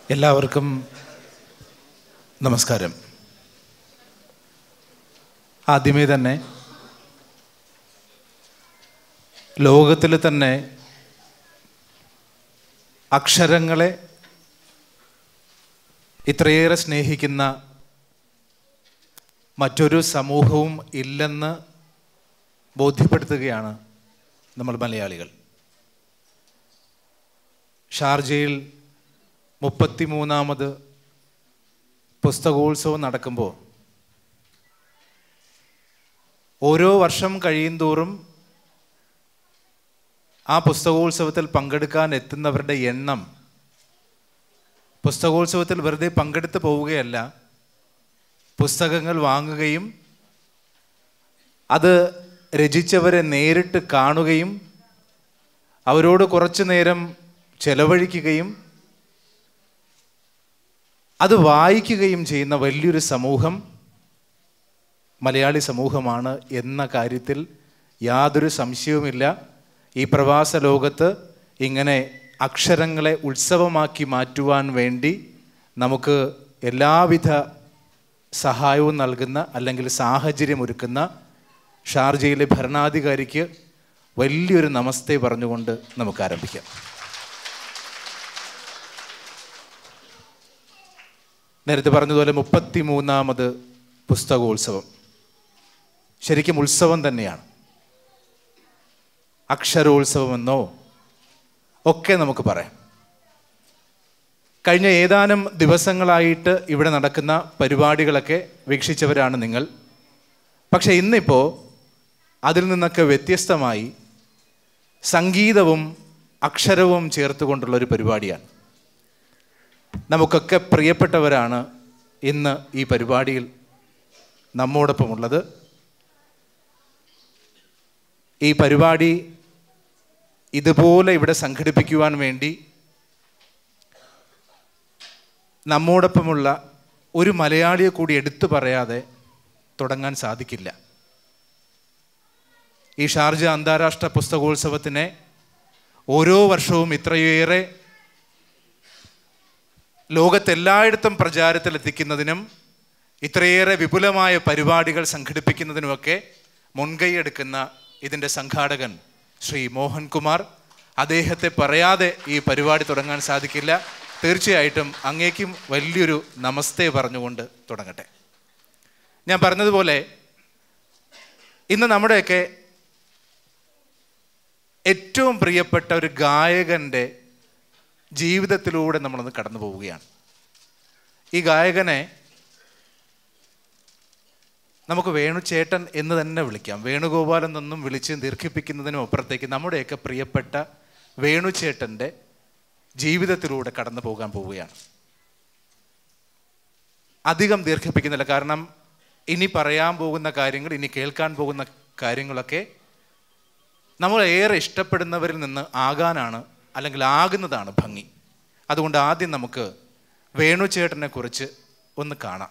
എല്ലാവർക്കും നമസ്കാരം ആദ്യമേ തന്നെ ലോകത്തിൽ തന്നെ അക്ഷരങ്ങളെ ഇത്രയേറെ സ്നേഹിക്കുന്ന മറ്റൊരു സമൂഹവും ഇല്ലെന്ന് ബോധ്യപ്പെടുത്തുകയാണ് നമ്മൾ മലയാളികൾ ഷാർജയിൽ മുപ്പത്തിമൂന്നാമത് പുസ്തകോത്സവം നടക്കുമ്പോൾ ഓരോ വർഷം കഴിയുന്തോറും ആ പുസ്തകോത്സവത്തിൽ പങ്കെടുക്കാൻ എത്തുന്നവരുടെ എണ്ണം പുസ്തകോത്സവത്തിൽ വെറുതെ പങ്കെടുത്ത് പോവുകയല്ല പുസ്തകങ്ങൾ വാങ്ങുകയും അത് രചിച്ചവരെ നേരിട്ട് കാണുകയും അവരോട് കുറച്ചു നേരം ചെലവഴിക്കുകയും അത് വായിക്കുകയും ചെയ്യുന്ന വലിയൊരു സമൂഹം മലയാളി സമൂഹമാണ് എന്ന കാര്യത്തിൽ യാതൊരു സംശയവുമില്ല ഈ പ്രവാസ ലോകത്ത് ഇങ്ങനെ അക്ഷരങ്ങളെ ഉത്സവമാക്കി മാറ്റുവാൻ വേണ്ടി നമുക്ക് എല്ലാവിധ സഹായവും നൽകുന്ന അല്ലെങ്കിൽ സാഹചര്യം ഒരുക്കുന്ന ഷാർജയിലെ ഭരണാധികാരിക്ക് വലിയൊരു നമസ്തേ പറഞ്ഞുകൊണ്ട് നമുക്ക് ആരംഭിക്കാം നേരത്തെ പറഞ്ഞതുപോലെ മുപ്പത്തി മൂന്നാമത് പുസ്തകോത്സവം ശരിക്കും ഉത്സവം തന്നെയാണ് അക്ഷരോത്സവമെന്നോ ഒക്കെ നമുക്ക് പറയാം കഴിഞ്ഞ ഏതാനും ദിവസങ്ങളായിട്ട് ഇവിടെ നടക്കുന്ന പരിപാടികളൊക്കെ വീക്ഷിച്ചവരാണ് നിങ്ങൾ പക്ഷെ ഇന്നിപ്പോൾ അതിൽ നിന്നൊക്കെ വ്യത്യസ്തമായി സംഗീതവും അക്ഷരവും ചേർത്തുകൊണ്ടുള്ള ഒരു പരിപാടിയാണ് നമുക്കൊക്കെ പ്രിയപ്പെട്ടവരാണ് ഇന്ന് ഈ പരിപാടിയിൽ നമ്മോടൊപ്പമുള്ളത് ഈ പരിപാടി ഇതുപോലെ ഇവിടെ സംഘടിപ്പിക്കുവാൻ വേണ്ടി നമ്മോടൊപ്പമുള്ള ഒരു മലയാളിയെ കൂടി എടുത്തു പറയാതെ തുടങ്ങാൻ സാധിക്കില്ല ഈ ഷാർജ അന്താരാഷ്ട്ര പുസ്തകോത്സവത്തിനെ ഓരോ വർഷവും ഇത്രയേറെ ലോകത്തെല്ലായിടത്തും പ്രചാരത്തിലെത്തിക്കുന്നതിനും ഇത്രയേറെ വിപുലമായ പരിപാടികൾ സംഘടിപ്പിക്കുന്നതിനുമൊക്കെ മുൻകൈയെടുക്കുന്ന ഇതിൻ്റെ സംഘാടകൻ ശ്രീ മോഹൻകുമാർ അദ്ദേഹത്തെ പറയാതെ ഈ പരിപാടി തുടങ്ങാൻ സാധിക്കില്ല തീർച്ചയായിട്ടും അങ്ങേക്കും വലിയൊരു നമസ്തേ പറഞ്ഞുകൊണ്ട് തുടങ്ങട്ടെ ഞാൻ പറഞ്ഞതുപോലെ ഇന്ന് നമ്മുടെയൊക്കെ ഏറ്റവും പ്രിയപ്പെട്ട ഒരു ഗായകൻ്റെ ജീവിതത്തിലൂടെ നമ്മളൊന്ന് കടന്നു പോവുകയാണ് ഈ ഗായകനെ നമുക്ക് വേണുചേട്ടൻ എന്ന് തന്നെ വിളിക്കാം വേണുഗോപാലൻ എന്നൊന്നും വിളിച്ച് ദീർഘിപ്പിക്കുന്നതിനും അപ്പുറത്തേക്ക് നമ്മുടെയൊക്കെ പ്രിയപ്പെട്ട വേണുചേട്ടൻ്റെ ജീവിതത്തിലൂടെ കടന്നു പോകാൻ പോവുകയാണ് അധികം ദീർഘിപ്പിക്കുന്നില്ല കാരണം ഇനി പറയാൻ പോകുന്ന കാര്യങ്ങൾ ഇനി കേൾക്കാൻ പോകുന്ന കാര്യങ്ങളൊക്കെ നമ്മൾ ഏറെ ഇഷ്ടപ്പെടുന്നവരിൽ നിന്ന് ആകാനാണ് അല്ലെങ്കിൽ ആകുന്നതാണ് ഭംഗി അതുകൊണ്ട് ആദ്യം നമുക്ക് വേണുചേട്ടനെ കുറിച്ച് ഒന്ന് കാണാം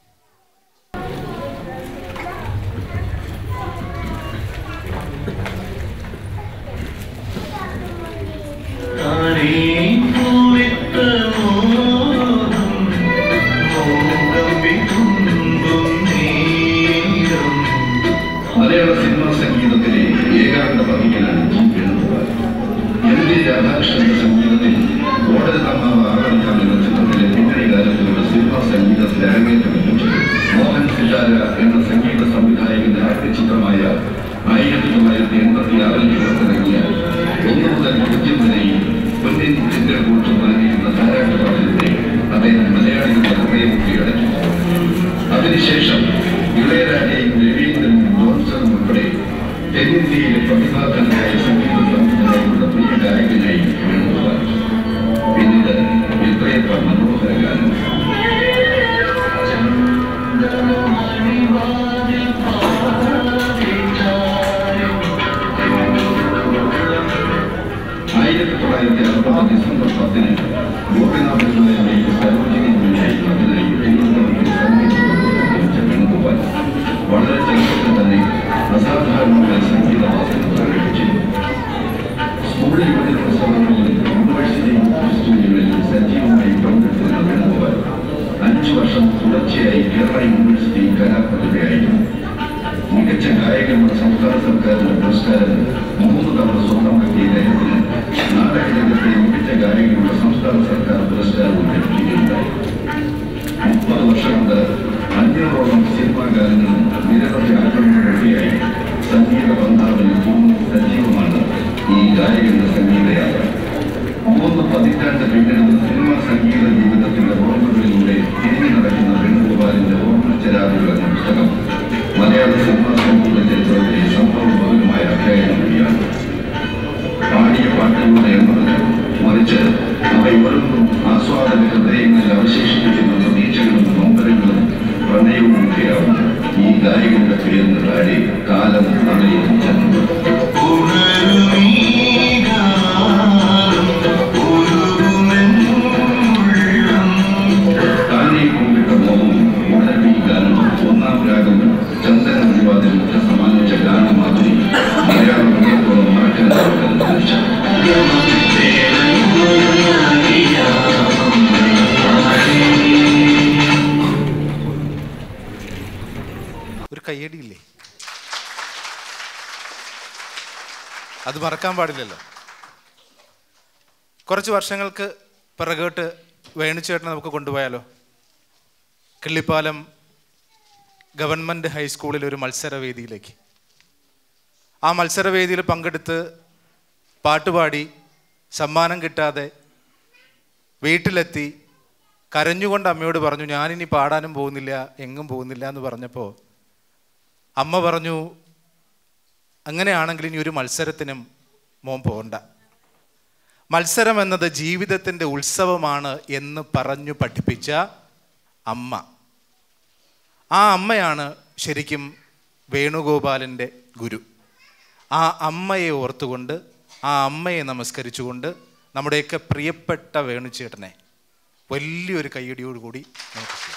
മലയാള സിനിമാ സംഗീതത്തിലെ ഏകാന്ത പതികനാണ് ജി വേണുഗോപാൽ എം വി രാധാകൃഷ്ണന്റെ സംഗീതത്തിൽ ഓടൽ അമ്മാവ ആവർത്തം എന്ന ചിത്രത്തിലെ പിന്നണി ഗാനത്തിലൂടെ സിനിമാ സംഗീതത്തിൽ അരങ്ങേറ്റം ലഭിച്ചു മോഹൻ സിതാര എന്ന സംഗീത സംവിധായകന്റെ ആദ്യ ചിത്രമായ ആയിരത്തി തൊള്ളായിരത്തി എൺപത്തി ആറിൽ പുറത്തിറങ്ങിയ ഒന്ന് മുതൽ പൂജ്യം വരെയും പൊന്നിൻ തിങ്കൾ കൂട്ടും നൽകിയിരുന്ന ധാരാളം പാടലത്തെ അദ്ദേഹം മലയാളികളുടെ ഹൃദയമൊക്കെ അടക്കി അതിനുശേഷം ഇളയരാജയും രവീന്ദ്രനും ജോൺസണും ഉൾപ്പെടെ തെന്നിന്ത്യയിലെ പ്രതിഭാധനമായ സംഗീത സംവിധായകരുടെ പ്രിയ ഗായകനായി വേണുഗോപാൽ പിന്നീട് എത്രയെത്ര മനോഹര ഗാനം ആയിരത്തി തൊള്ളായിരത്തി അറുപത് ഡിസംബർ പത്തിന് ഗോപിനാഥൻ നായരുടെയും സരോജിനി മുന്നേയും അതിനായി തിരുവനന്തപുരത്ത് സംഗീത വേണുഗോപാൽ വളരെ ചെറുപ്പത്തിൽ തന്നെ അസാധാരണമായ സംഗീതവാസന പ്രകടിപ്പിച്ചിരുന്നു സ്കൂൾ യുവജനോത്സവങ്ങളിലും യൂണിവേഴ്സിറ്റി സ്റ്റുഡിയോകളിലും സജീവമായി പങ്കെടുത്ത കേരള യൂണിവേഴ്സിറ്റി കലാപ്രതിഭയായിരുന്നു മികച്ച ഗായകനുള്ള സംസ്ഥാന സർക്കാരിന്റെ പുരസ്കാരം മൂന്ന് തവണ സ്വന്തമാക്കിയ ഇദ്ദേഹത്തിന് നാടകരംഗത്തെ മികച്ച ഗായകനുള്ള സംസ്ഥാന സർക്കാർ പുരസ്കാരവും ലഭിക്കുകയുണ്ടായി മുപ്പത് വർഷം കൊണ്ട് അഞ്ഞൂറോളം സിനിമാ ഗാനങ്ങളും നിരവധി ആൽബങ്ങളുമൊക്കെയായി സംഗീത ബന്ധാവിൽ പൂർണ്ണ സജീവമാണ് ഈ ഗായകന്റെ സംഗീതയാത്ര മൂന്ന് പതിറ്റാണ്ട് പിന്നിടുന്ന സിനിമാ സംഗീത ജീവിതത്തിന്റെ ഓർമ്മകളിലൂടെ തിരിഞ്ഞു നടക്കുന്ന വേണുഗോപാലിന്റെ ഓർമ്മച്ചരാതികൾ എന്ന പുസ്തകം മലയാള സിനിമാ സംഗീത ചരിത്രത്തിലെ സംഭവബഹുലമായ അധ്യായം കൂടിയാണ് പാടിയ പാട്ടുകളുടെ എണ്ണമല്ല മറിച്ച് അവയോരോന്നും ആസ്വാദക ഹൃദയങ്ങളിൽ അവശേഷിപ്പിക്കുന്ന പ്രതീക്ഷകളും നൊമ്പരങ്ങളും പ്രണയവും ഒക്കെയാവും ഈ ഗായകന്റെ പേരിന് താഴെ കാലം അറിയിച്ചു താനേ കൊണ്ടിട്ട മോഹം ഉടനെ ഗാനം ഒന്നാം രാഗം ചന്ദന വിവാദങ്ങൾക്ക് സമ്മാനിച്ച ഗാനം മാതിരി മലയാളം ഉയർത്തോളം മറക്കാൻ ഒരു കയ്യടിയില്ലേ അത് മറക്കാൻ പാടില്ലല്ലോ കുറച്ച് വർഷങ്ങൾക്ക് പിറകോട്ട് വേണുചേട്ടനെ നമുക്ക് കൊണ്ടുപോയാലോ കിള്ളിപ്പാലം ഗവൺമെൻറ് ഹൈസ്കൂളിൽ ഒരു മത്സരവേദിയിലേക്ക് ആ മത്സരവേദിയിൽ പങ്കെടുത്ത് പാട്ടുപാടി സമ്മാനം കിട്ടാതെ വീട്ടിലെത്തി കരഞ്ഞുകൊണ്ട് അമ്മയോട് പറഞ്ഞു ഞാനിനി പാടാനും പോകുന്നില്ല എങ്ങും പോകുന്നില്ല എന്ന് പറഞ്ഞപ്പോൾ അമ്മ പറഞ്ഞു അങ്ങനെയാണെങ്കിൽ ഇനി ഒരു മത്സരത്തിനും മോൻ പോകണ്ട മത്സരം എന്നത് ജീവിതത്തിൻ്റെ ഉത്സവമാണ് എന്ന് പറഞ്ഞു പഠിപ്പിച്ച അമ്മ ആ അമ്മയാണ് ശരിക്കും വേണുഗോപാലിൻ്റെ ഗുരു ആ അമ്മയെ ഓർത്തുകൊണ്ട് ആ അമ്മയെ നമസ്കരിച്ചുകൊണ്ട് നമ്മുടെയൊക്കെ പ്രിയപ്പെട്ട വേണുചേട്ടനെ വലിയൊരു കയ്യടിയോടുകൂടി നമുക്ക് ചെയ്യാം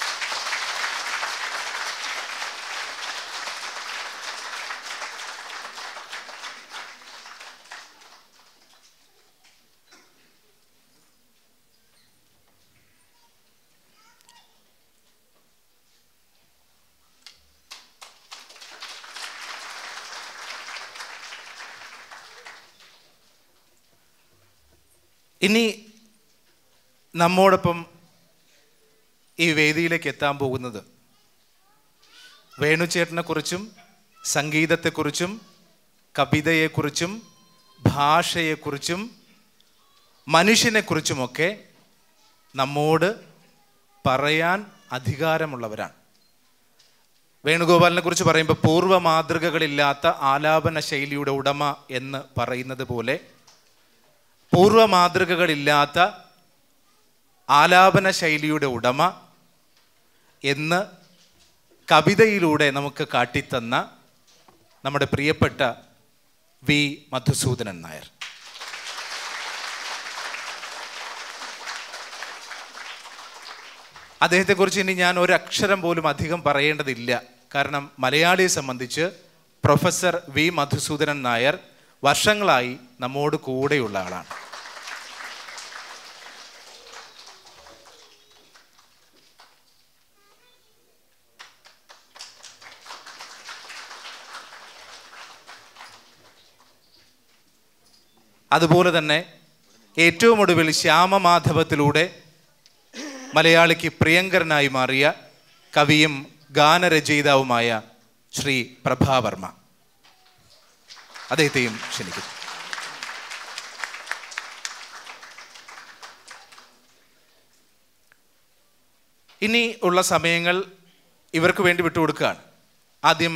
ഇനി നമ്മോടൊപ്പം ഈ വേദിയിലേക്ക് എത്താൻ പോകുന്നത് വേണുചേട്ടനെക്കുറിച്ചും സംഗീതത്തെക്കുറിച്ചും കവിതയെക്കുറിച്ചും ഭാഷയെക്കുറിച്ചും മനുഷ്യനെക്കുറിച്ചുമൊക്കെ നമ്മോട് പറയാൻ അധികാരമുള്ളവരാണ് വേണുഗോപാലിനെ കുറിച്ച് പറയുമ്പോൾ പൂർവ്വ മാതൃകകളില്ലാത്ത ആലാപന ശൈലിയുടെ ഉടമ എന്ന് പറയുന്നത് പോലെ പൂർവ്വ മാതൃകകളില്ലാത്ത ആലാപന ശൈലിയുടെ ഉടമ എന്ന് കവിതയിലൂടെ നമുക്ക് കാട്ടിത്തന്ന നമ്മുടെ പ്രിയപ്പെട്ട വി മധുസൂദനൻ നായർ അദ്ദേഹത്തെക്കുറിച്ച് ഇനി ഞാൻ ഒരു അക്ഷരം പോലും അധികം പറയേണ്ടതില്ല കാരണം മലയാളിയെ സംബന്ധിച്ച് പ്രൊഫസർ വി മധുസൂദനൻ നായർ വർഷങ്ങളായി നമ്മോട് കൂടെയുള്ള ആളാണ് അതുപോലെ തന്നെ ഏറ്റവും ഒടുവിൽ ശ്യാമമാധവത്തിലൂടെ മലയാളിക്ക് പ്രിയങ്കരനായി മാറിയ കവിയും ഗാനരചയിതാവുമായ ശ്രീ പ്രഭാവർമ്മ അദ്ദേഹത്തെയും ക്ഷണിക്കുന്നു ഇനി ഉള്ള സമയങ്ങൾ ഇവർക്ക് വേണ്ടി വിട്ടുകൊടുക്കുകയാണ് ആദ്യം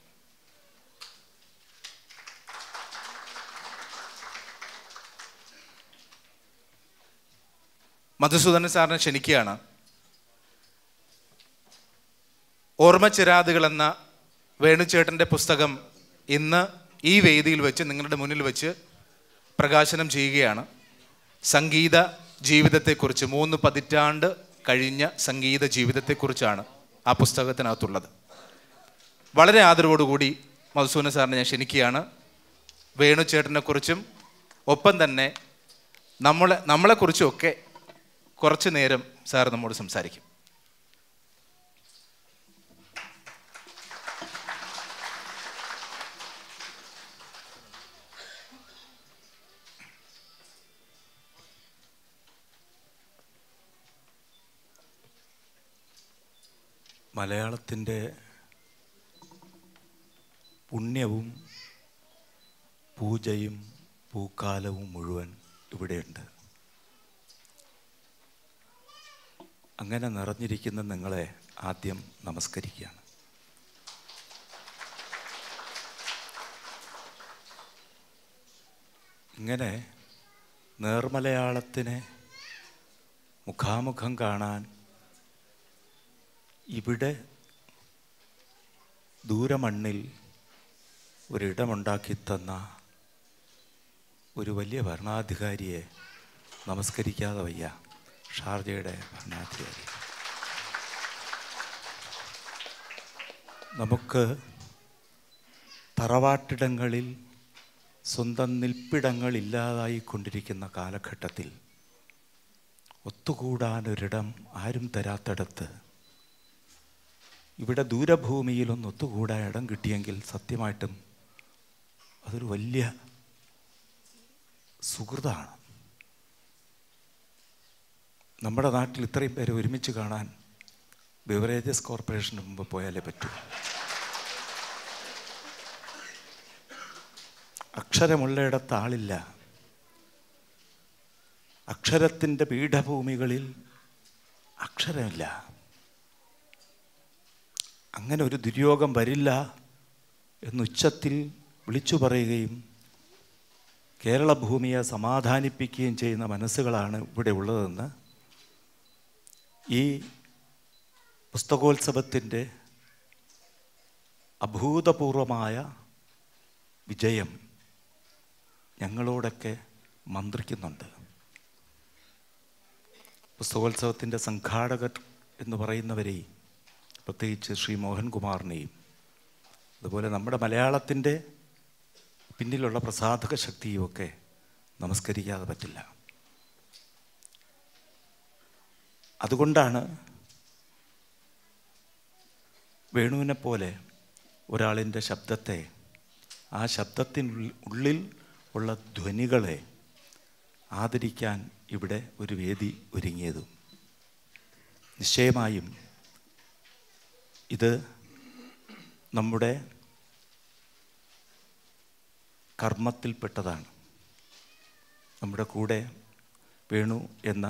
മധുസൂദനൻ സാറിനെ ക്ഷണിക്കുകയാണ് ഓർമ്മച്ചിരാതുകൾ എന്ന വേണുചേട്ടൻ്റെ പുസ്തകം ഇന്ന് ഈ വേദിയിൽ വെച്ച് നിങ്ങളുടെ മുന്നിൽ വെച്ച് പ്രകാശനം ചെയ്യുകയാണ് സംഗീത ജീവിതത്തെക്കുറിച്ച് മൂന്ന് പതിറ്റാണ്ട് കഴിഞ്ഞ സംഗീത ജീവിതത്തെക്കുറിച്ചാണ് ആ പുസ്തകത്തിനകത്തുള്ളത് വളരെ ആദരവോടുകൂടി മധുസൂദന സാറിനെ ഞാൻ ക്ഷണിക്കുകയാണ് വേണുചേട്ടനെക്കുറിച്ചും ഒപ്പം തന്നെ നമ്മളെ നമ്മളെക്കുറിച്ചും ഒക്കെ കുറച്ച് നേരം സാർ നമ്മോട് സംസാരിക്കും മലയാളത്തിൻ്റെ പുണ്യവും പൂജയും പൂക്കാലവും മുഴുവൻ ഇവിടെയുണ്ട് അങ്ങനെ നിറഞ്ഞിരിക്കുന്ന നിങ്ങളെ ആദ്യം നമസ്കരിക്കുകയാണ് ഇങ്ങനെ നേർമലയാളത്തിനെ മുഖാമുഖം കാണാൻ ഇവിടെ ദൂരമണ്ണിൽ ഒരിടമുണ്ടാക്കി തന്ന ഒരു വലിയ ഭരണാധികാരിയെ നമസ്കരിക്കാതെ വയ്യ ഷാർജയുടെ ഭരണാധികാരി നമുക്ക് തറവാട്ടിടങ്ങളിൽ സ്വന്തം നിൽപ്പിടങ്ങളില്ലാതായിക്കൊണ്ടിരിക്കുന്ന കാലഘട്ടത്തിൽ ഒത്തുകൂടാനൊരിടം ആരും തരാത്തടത്ത് ഇവിടെ ദൂരഭൂമിയിലൊന്ന് ഒത്തുകൂടാൻ ഇടം കിട്ടിയെങ്കിൽ സത്യമായിട്ടും അതൊരു വലിയ സുഹൃതാണ് നമ്മുടെ നാട്ടിൽ ഇത്രയും പേരെ ഒരുമിച്ച് കാണാൻ ബിവറേജസ് കോർപ്പറേഷന് മുമ്പ് പോയാലേ പറ്റൂ അക്ഷരമുള്ളയിടത്ത് ആളില്ല അക്ഷരത്തിൻ്റെ പീഠഭൂമികളിൽ അക്ഷരമില്ല അങ്ങനെ ഒരു ദുര്യോഗം വരില്ല എന്നുച്ചത്തിൽ വിളിച്ചു പറയുകയും കേരള ഭൂമിയെ സമാധാനിപ്പിക്കുകയും ചെയ്യുന്ന മനസ്സുകളാണ് ഇവിടെ ഉള്ളതെന്ന് ഈ പുസ്തകോത്സവത്തിൻ്റെ അഭൂതപൂർവമായ വിജയം ഞങ്ങളോടൊക്കെ മന്ത്രിക്കുന്നുണ്ട് പുസ്തകോത്സവത്തിൻ്റെ സംഘാടകർ എന്ന് പറയുന്നവരെയും പ്രത്യേകിച്ച് ശ്രീ മോഹൻകുമാറിനെയും അതുപോലെ നമ്മുടെ മലയാളത്തിൻ്റെ പിന്നിലുള്ള പ്രസാധക ശക്തിയുമൊക്കെ നമസ്കരിക്കാതെ പറ്റില്ല അതുകൊണ്ടാണ് വേണുവിനെ പോലെ ഒരാളിൻ്റെ ശബ്ദത്തെ ആ ശബ്ദത്തിനുള്ളിൽ ഉള്ളിൽ ഉള്ള ധ്വനികളെ ആദരിക്കാൻ ഇവിടെ ഒരു വേദി ഒരുങ്ങിയതും നിശ്ചയമായും ഇത് നമ്മുടെ കർമ്മത്തിൽപ്പെട്ടതാണ് നമ്മുടെ കൂടെ വേണു എന്ന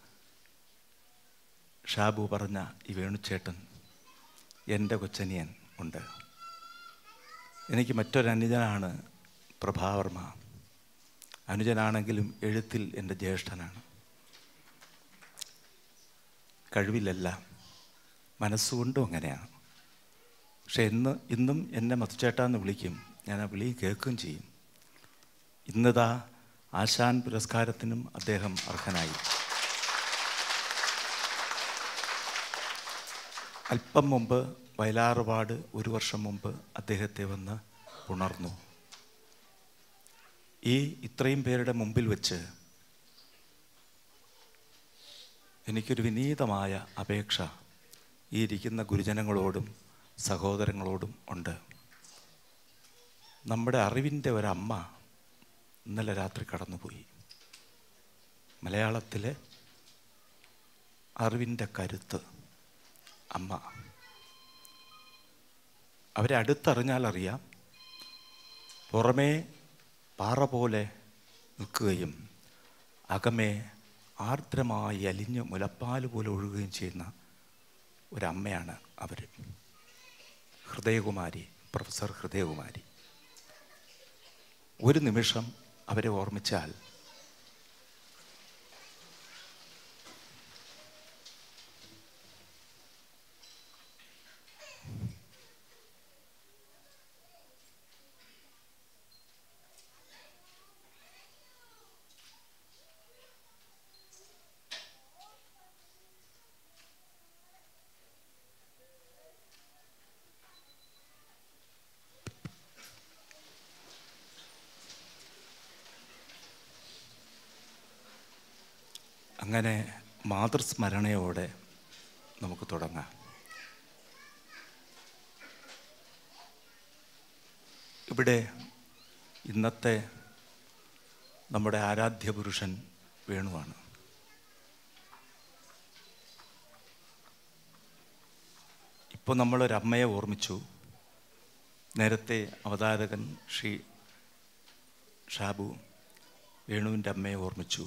ഷാബു പറഞ്ഞ ഈ വേണുചേട്ടൻ എൻ്റെ കൊച്ചനിയൻ ഉണ്ട് എനിക്ക് മറ്റൊരു അനുജനാണ് പ്രഭാവർമ്മ അനുജനാണെങ്കിലും എഴുത്തിൽ എൻ്റെ ജ്യേഷ്ഠനാണ് കഴിവിലല്ല മനസ്സുകൊണ്ടും അങ്ങനെയാണ് പക്ഷെ ഇന്ന് ഇന്നും എന്നെ മത്തുചേട്ടാന്ന് വിളിക്കും ഞാൻ ആ വിളി കേൾക്കുകയും ചെയ്യും ഇന്നതാ ആശാൻ പുരസ്കാരത്തിനും അദ്ദേഹം അർഹനായി അല്പം മുമ്പ് വയലാറുപാട് ഒരു വർഷം മുമ്പ് അദ്ദേഹത്തെ വന്ന് ഉണർന്നു ഈ ഇത്രയും പേരുടെ മുമ്പിൽ വെച്ച് എനിക്കൊരു വിനീതമായ അപേക്ഷ ഈ ഇരിക്കുന്ന ഗുരുജനങ്ങളോടും സഹോദരങ്ങളോടും ഉണ്ട് നമ്മുടെ അറിവിൻ്റെ ഒരമ്മ ഇന്നലെ രാത്രി കടന്നുപോയി മലയാളത്തിലെ അറിവിൻ്റെ കരുത്ത് അമ്മ അവരെ അടുത്തറിഞ്ഞാൽ അറിയാം പുറമേ പാറ പോലെ നിൽക്കുകയും അകമേ ആർദ്രമായി അലിഞ്ഞ് മുലപ്പാൽ പോലെ ഒഴുകുകയും ചെയ്യുന്ന ഒരമ്മയാണ് അവർ ഹൃദയകുമാരി പ്രൊഫസർ ഹൃദയകുമാരി ഒരു നിമിഷം അവരെ ഓർമ്മിച്ചാൽ അങ്ങനെ മാതൃസ്മരണയോടെ നമുക്ക് തുടങ്ങാം ഇവിടെ ഇന്നത്തെ നമ്മുടെ ആരാധ്യ പുരുഷൻ വേണുവാണ് ഇപ്പോൾ നമ്മളൊരമ്മയെ ഓർമ്മിച്ചു നേരത്തെ അവതാരകൻ ശ്രീ ഷാബു വേണുവിൻ്റെ അമ്മയെ ഓർമ്മിച്ചു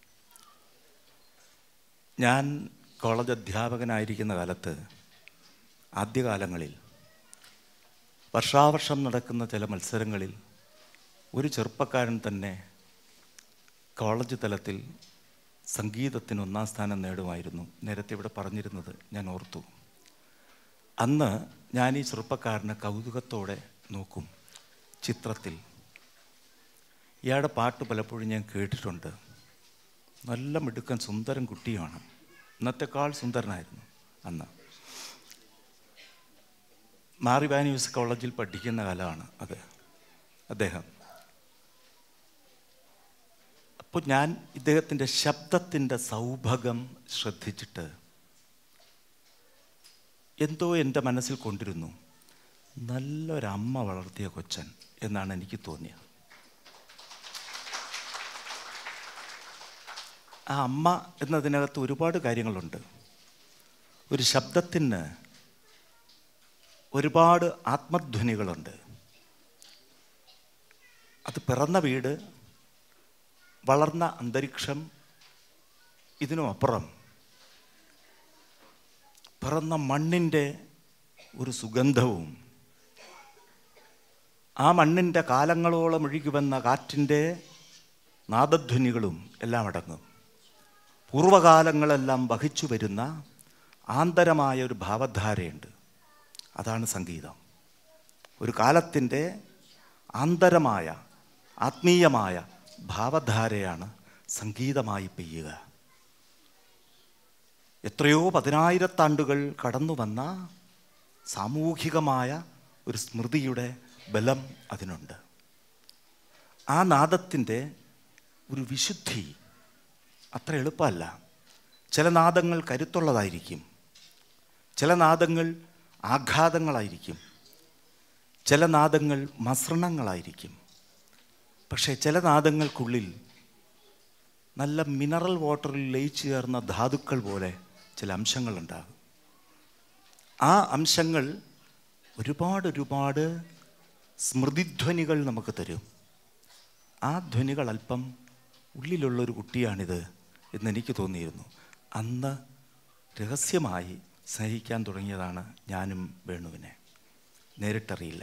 ഞാൻ കോളേജ് അധ്യാപകനായിരിക്കുന്ന കാലത്ത് ആദ്യകാലങ്ങളിൽ വർഷാവർഷം നടക്കുന്ന ചില മത്സരങ്ങളിൽ ഒരു ചെറുപ്പക്കാരൻ തന്നെ കോളേജ് തലത്തിൽ സംഗീതത്തിന് ഒന്നാം സ്ഥാനം നേടുമായിരുന്നു നേരത്തെ ഇവിടെ പറഞ്ഞിരുന്നത് ഞാൻ ഓർത്തു അന്ന് ഞാൻ ഈ ചെറുപ്പക്കാരനെ കൗതുകത്തോടെ നോക്കും ചിത്രത്തിൽ ഇയാളുടെ പാട്ട് പലപ്പോഴും ഞാൻ കേട്ടിട്ടുണ്ട് നല്ല മിടുക്കൻ സുന്ദരൻ കുട്ടിയാണ് ഇന്നത്തെക്കാൾ സുന്ദരനായിരുന്നു അന്ന് മാറി വാന്യൂസ് കോളേജിൽ പഠിക്കുന്ന കാലമാണ് അത് അദ്ദേഹം അപ്പോൾ ഞാൻ ഇദ്ദേഹത്തിൻ്റെ ശബ്ദത്തിൻ്റെ സൗഭഗം ശ്രദ്ധിച്ചിട്ട് എന്തോ എൻ്റെ മനസ്സിൽ കൊണ്ടിരുന്നു നല്ലൊരമ്മ വളർത്തിയ കൊച്ചൻ എന്നാണ് എനിക്ക് തോന്നിയത് ആ അമ്മ എന്നതിനകത്ത് ഒരുപാട് കാര്യങ്ങളുണ്ട് ഒരു ശബ്ദത്തിന് ഒരുപാട് ആത്മധ്വനികളുണ്ട് അത് പിറന്ന വീട് വളർന്ന അന്തരീക്ഷം ഇതിനുമപ്പുറം പിറന്ന മണ്ണിൻ്റെ ഒരു സുഗന്ധവും ആ മണ്ണിൻ്റെ കാലങ്ങളോളം ഒഴുകി വന്ന കാറ്റിൻ്റെ നാദധ്വനികളും എല്ലാം അടങ്ങും പൂർവകാലങ്ങളെല്ലാം വഹിച്ചു വരുന്ന ആന്തരമായ ഒരു ഭാവധാരയുണ്ട് അതാണ് സംഗീതം ഒരു കാലത്തിൻ്റെ ആന്തരമായ ആത്മീയമായ ഭാവധാരയാണ് സംഗീതമായി പെയ്യുക എത്രയോ പതിനായിരത്താണ്ടുകൾ കടന്നു വന്ന സാമൂഹികമായ ഒരു സ്മൃതിയുടെ ബലം അതിനുണ്ട് ആ നാദത്തിൻ്റെ ഒരു വിശുദ്ധി അത്ര എളുപ്പമല്ല ചില നാദങ്ങൾ കരുത്തുള്ളതായിരിക്കും ചില നാദങ്ങൾ ആഘാതങ്ങളായിരിക്കും ചില നാദങ്ങൾ മസൃണങ്ങളായിരിക്കും പക്ഷേ ചില നാദങ്ങൾക്കുള്ളിൽ നല്ല മിനറൽ വാട്ടറിൽ ലയിച്ചു ചേർന്ന ധാതുക്കൾ പോലെ ചില അംശങ്ങളുണ്ടാകും ആ അംശങ്ങൾ ഒരുപാട് ഒരുപാട് സ്മൃതിധ്വനികൾ നമുക്ക് തരും ആ ധ്വനികൾ അല്പം ഉള്ളിലുള്ളൊരു കുട്ടിയാണിത് എന്നെനിക്ക് തോന്നിയിരുന്നു അന്ന് രഹസ്യമായി സ്നേഹിക്കാൻ തുടങ്ങിയതാണ് ഞാനും വേണുവിനെ നേരിട്ടറിയില്ല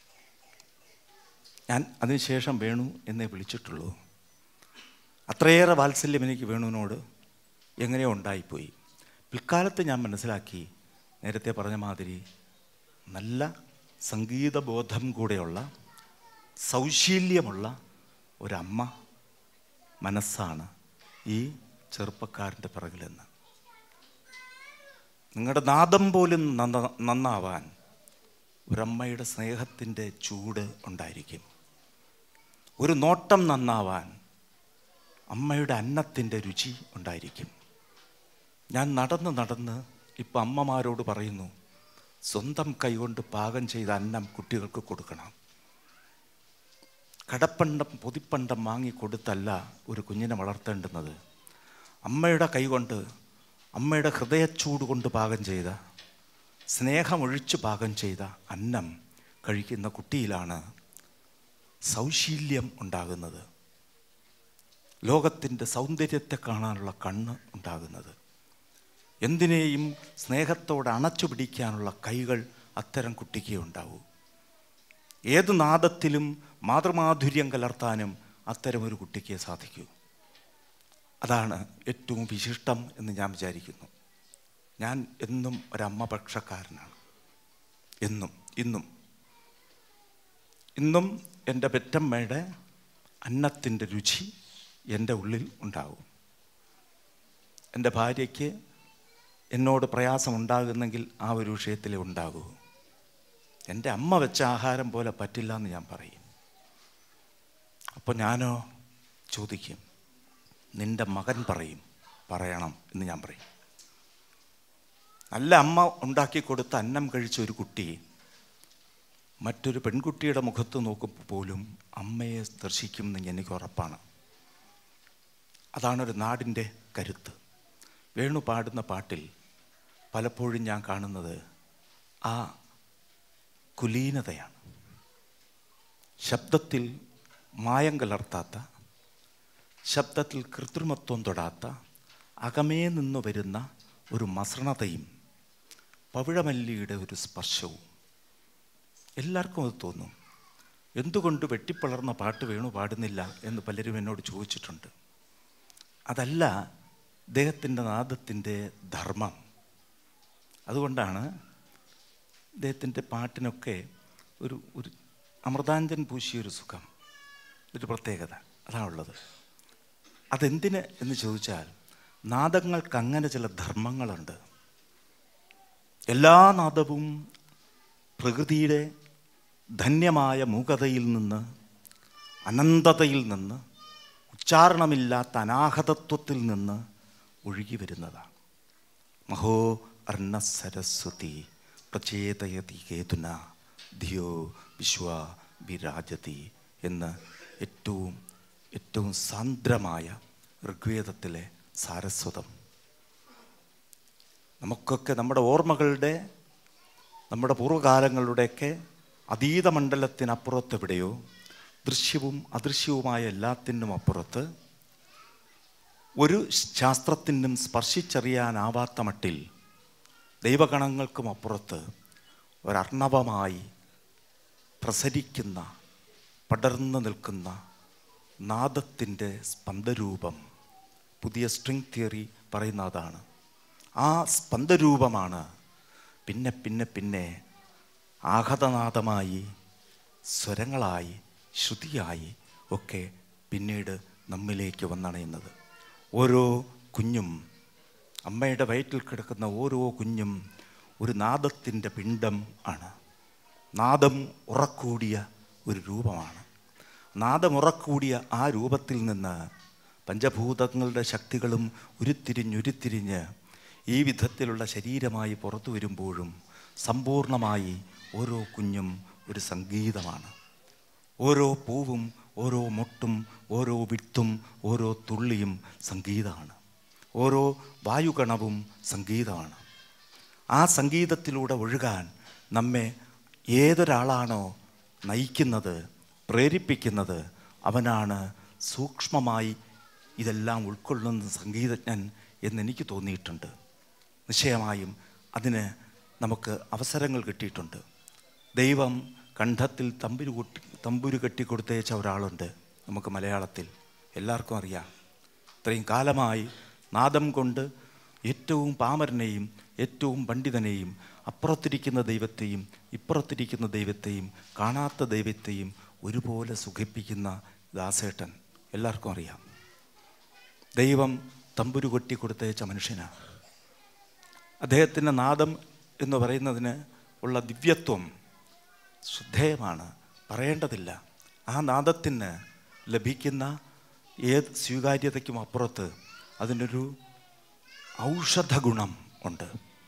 ഞാൻ അതിനുശേഷം വേണു എന്നേ വിളിച്ചിട്ടുള്ളൂ അത്രയേറെ വാത്സല്യം എനിക്ക് വേണുവിനോട് എങ്ങനെയോ ഉണ്ടായിപ്പോയി പിൽക്കാലത്ത് ഞാൻ മനസ്സിലാക്കി നേരത്തെ പറഞ്ഞ മാതിരി നല്ല സംഗീതബോധം കൂടെയുള്ള സൗശീല്യമുള്ള ഒരമ്മ മനസ്സാണ് ഈ ചെറുപ്പക്കാരൻ്റെ പിറകിലെന്ന് നിങ്ങളുടെ നാദം പോലും നന്ന നന്നാവാൻ ഒരമ്മയുടെ സ്നേഹത്തിൻ്റെ ചൂട് ഉണ്ടായിരിക്കും ഒരു നോട്ടം നന്നാവാൻ അമ്മയുടെ അന്നത്തിൻ്റെ രുചി ഉണ്ടായിരിക്കും ഞാൻ നടന്ന് നടന്ന് ഇപ്പം അമ്മമാരോട് പറയുന്നു സ്വന്തം കൈകൊണ്ട് പാകം ചെയ്ത അന്നം കുട്ടികൾക്ക് കൊടുക്കണം കടപ്പണ്ടം പൊതിപ്പണ്ടം വാങ്ങിക്കൊടുത്തല്ല ഒരു കുഞ്ഞിനെ വളർത്തേണ്ടുന്നത് അമ്മയുടെ കൈകൊണ്ട് അമ്മയുടെ ഹൃദയച്ചൂട് കൊണ്ട് പാകം ചെയ്ത സ്നേഹമൊഴിച്ച് പാകം ചെയ്ത അന്നം കഴിക്കുന്ന കുട്ടിയിലാണ് സൗശീല്യം ഉണ്ടാകുന്നത് ലോകത്തിൻ്റെ സൗന്ദര്യത്തെ കാണാനുള്ള കണ്ണ് ഉണ്ടാകുന്നത് എന്തിനേയും സ്നേഹത്തോടെ അണച്ചു പിടിക്കാനുള്ള കൈകൾ അത്തരം കുട്ടിക്ക് ഉണ്ടാവൂ ഏത് നാദത്തിലും മാതൃമാധുര്യം കലർത്താനും അത്തരം ഒരു കുട്ടിക്ക് സാധിക്കൂ അതാണ് ഏറ്റവും വിശിഷ്ടം എന്ന് ഞാൻ വിചാരിക്കുന്നു ഞാൻ എന്നും ഒരമ്മ പക്ഷക്കാരനാണ് എന്നും ഇന്നും ഇന്നും എൻ്റെ പെറ്റമ്മയുടെ അന്നത്തിൻ്റെ രുചി എൻ്റെ ഉള്ളിൽ ഉണ്ടാകും എൻ്റെ ഭാര്യയ്ക്ക് എന്നോട് പ്രയാസമുണ്ടാകുന്നെങ്കിൽ ആ ഒരു വിഷയത്തിലേ ഉണ്ടാകൂ എൻ്റെ അമ്മ വെച്ച ആഹാരം പോലെ പറ്റില്ല എന്ന് ഞാൻ പറയും അപ്പോൾ ഞാനോ ചോദിക്കും നിൻ്റെ മകൻ പറയും പറയണം എന്ന് ഞാൻ പറയും നല്ല അമ്മ ഉണ്ടാക്കി കൊടുത്ത അന്നം കഴിച്ച ഒരു കുട്ടി മറ്റൊരു പെൺകുട്ടിയുടെ മുഖത്ത് നോക്കുമ്പോൾ പോലും അമ്മയെ ദർശിക്കുമെന്ന് എനിക്ക് ഉറപ്പാണ് അതാണൊരു നാടിൻ്റെ കരുത്ത് വേണു പാടുന്ന പാട്ടിൽ പലപ്പോഴും ഞാൻ കാണുന്നത് ആ കുലീനതയാണ് ശബ്ദത്തിൽ മായം കലർത്താത്ത ശബ്ദത്തിൽ കൃത്രിമത്വം തൊടാത്ത അകമേ നിന്ന് വരുന്ന ഒരു മസൃണതയും പവിഴമല്ലിയുടെ ഒരു സ്പർശവും എല്ലാവർക്കും അത് തോന്നും എന്തുകൊണ്ട് വെട്ടിപ്പിളർന്ന പാട്ട് വേണു പാടുന്നില്ല എന്ന് പലരും എന്നോട് ചോദിച്ചിട്ടുണ്ട് അതല്ല അദ്ദേഹത്തിൻ്റെ നാദത്തിൻ്റെ ധർമ്മം അതുകൊണ്ടാണ് അദ്ദേഹത്തിൻ്റെ പാട്ടിനൊക്കെ ഒരു ഒരു അമൃതാഞ്ജൻ പൂശിയൊരു സുഖം ഒരു പ്രത്യേകത അതാണുള്ളത് അതെന്തിന് എന്ന് ചോദിച്ചാൽ നാദങ്ങൾക്ക് അങ്ങനെ ചില ധർമ്മങ്ങളുണ്ട് എല്ലാ നാദവും പ്രകൃതിയുടെ ധന്യമായ മൂകതയിൽ നിന്ന് അനന്തതയിൽ നിന്ന് ഉച്ചാരണമില്ലാത്ത അനാഹതത്വത്തിൽ നിന്ന് ഒഴുകി വരുന്നതാണ് മഹോ അർണ സരസ്വതി പ്രചേതയതി കേതുന ധിയോ വിശ്വ വിരാജതി എന്ന് ഏറ്റവും ഏറ്റവും സാന്ദ്രമായ ഋഗ്വേദത്തിലെ സാരസ്വതം നമുക്കൊക്കെ നമ്മുടെ ഓർമ്മകളുടെ നമ്മുടെ പൂർവ്വകാലങ്ങളുടെയൊക്കെ അതീത മണ്ഡലത്തിനപ്പുറത്തെവിടെയോ ദൃശ്യവും അദൃശ്യവുമായ എല്ലാത്തിനും അപ്പുറത്ത് ഒരു ശാസ്ത്രത്തിനും സ്പർശിച്ചറിയാനാവാത്ത മട്ടിൽ ദൈവഗണങ്ങൾക്കും അപ്പുറത്ത് ഒരർണവമായി പ്രസരിക്കുന്ന പടർന്നു നിൽക്കുന്ന നാദത്തിൻ്റെ സ്പന്ദരൂപം പുതിയ സ്ട്രിങ് തിയറി പറയുന്ന അതാണ് ആ സ്പന്ദരൂപമാണ് പിന്നെ പിന്നെ പിന്നെ ആഹതനാദമായി സ്വരങ്ങളായി ശ്രുതിയായി ഒക്കെ പിന്നീട് നമ്മിലേക്ക് വന്നണയുന്നത് ഓരോ കുഞ്ഞും അമ്മയുടെ വയറ്റിൽ കിടക്കുന്ന ഓരോ കുഞ്ഞും ഒരു നാദത്തിൻ്റെ പിണ്ഡം ആണ് നാദം ഉറക്കൂടിയ ഒരു രൂപമാണ് നാദം ഉറക്കൂടിയ ആ രൂപത്തിൽ നിന്ന് പഞ്ചഭൂതങ്ങളുടെ ശക്തികളും ഉരുത്തിരിഞ്ഞുരുത്തിരിഞ്ഞ് ഈ വിധത്തിലുള്ള ശരീരമായി പുറത്തു വരുമ്പോഴും സമ്പൂർണമായി ഓരോ കുഞ്ഞും ഒരു സംഗീതമാണ് ഓരോ പൂവും ഓരോ മുട്ടും ഓരോ വിത്തും ഓരോ തുള്ളിയും സംഗീതമാണ് ഓരോ വായുഗണവും സംഗീതമാണ് ആ സംഗീതത്തിലൂടെ ഒഴുകാൻ നമ്മെ ഏതൊരാളാണോ നയിക്കുന്നത് പ്രേരിപ്പിക്കുന്നത് അവനാണ് സൂക്ഷ്മമായി ഇതെല്ലാം ഉൾക്കൊള്ളുന്ന സംഗീതജ്ഞൻ എന്നെനിക്ക് തോന്നിയിട്ടുണ്ട് നിശ്ചയമായും അതിന് നമുക്ക് അവസരങ്ങൾ കിട്ടിയിട്ടുണ്ട് ദൈവം കണ്ഠത്തിൽ തമ്പുരു കൂട്ടി തമ്പുരു കെട്ടി കൊടുത്തയച്ച ഒരാളുണ്ട് നമുക്ക് മലയാളത്തിൽ എല്ലാവർക്കും അറിയാം ഇത്രയും കാലമായി നാദം കൊണ്ട് ഏറ്റവും പാമരനെയും ഏറ്റവും പണ്ഡിതനെയും അപ്പുറത്തിരിക്കുന്ന ദൈവത്തെയും ഇപ്പുറത്തിരിക്കുന്ന ദൈവത്തെയും കാണാത്ത ദൈവത്തെയും ഒരുപോലെ സുഖിപ്പിക്കുന്ന ദാസേട്ടൻ എല്ലാവർക്കും അറിയാം ദൈവം തമ്പുരു കൊട്ടി കൊടുത്തയച്ച മനുഷ്യനാണ് അദ്ദേഹത്തിൻ്റെ നാദം എന്ന് പറയുന്നതിന് ഉള്ള ദിവ്യത്വം ശ്രദ്ധേയമാണ് പറയേണ്ടതില്ല ആ നാദത്തിന് ലഭിക്കുന്ന ഏത് സ്വീകാര്യതയ്ക്കും അപ്പുറത്ത് അതിനൊരു ഔഷധ ഗുണം ഉണ്ട്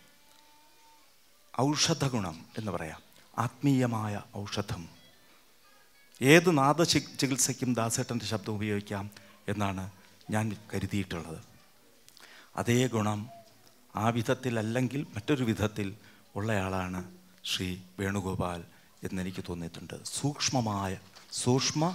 ഔഷധ ഗുണം എന്ന് പറയാം ആത്മീയമായ ഔഷധം ഏത് നാദ ചി- ചികിത്സയ്ക്കും ദാസേട്ടൻ്റെ ശബ്ദം ഉപയോഗിക്കാം എന്നാണ് ഞാൻ കരുതിയിട്ടുള്ളത് അതേ ഗുണം ആ വിധത്തിലല്ലെങ്കിൽ മറ്റൊരു വിധത്തിൽ ഉള്ളയാളാണ് ശ്രീ വേണുഗോപാൽ എന്നെനിക്ക് തോന്നിയിട്ടുണ്ട് സൂക്ഷ്മമായ സൂക്ഷ്മ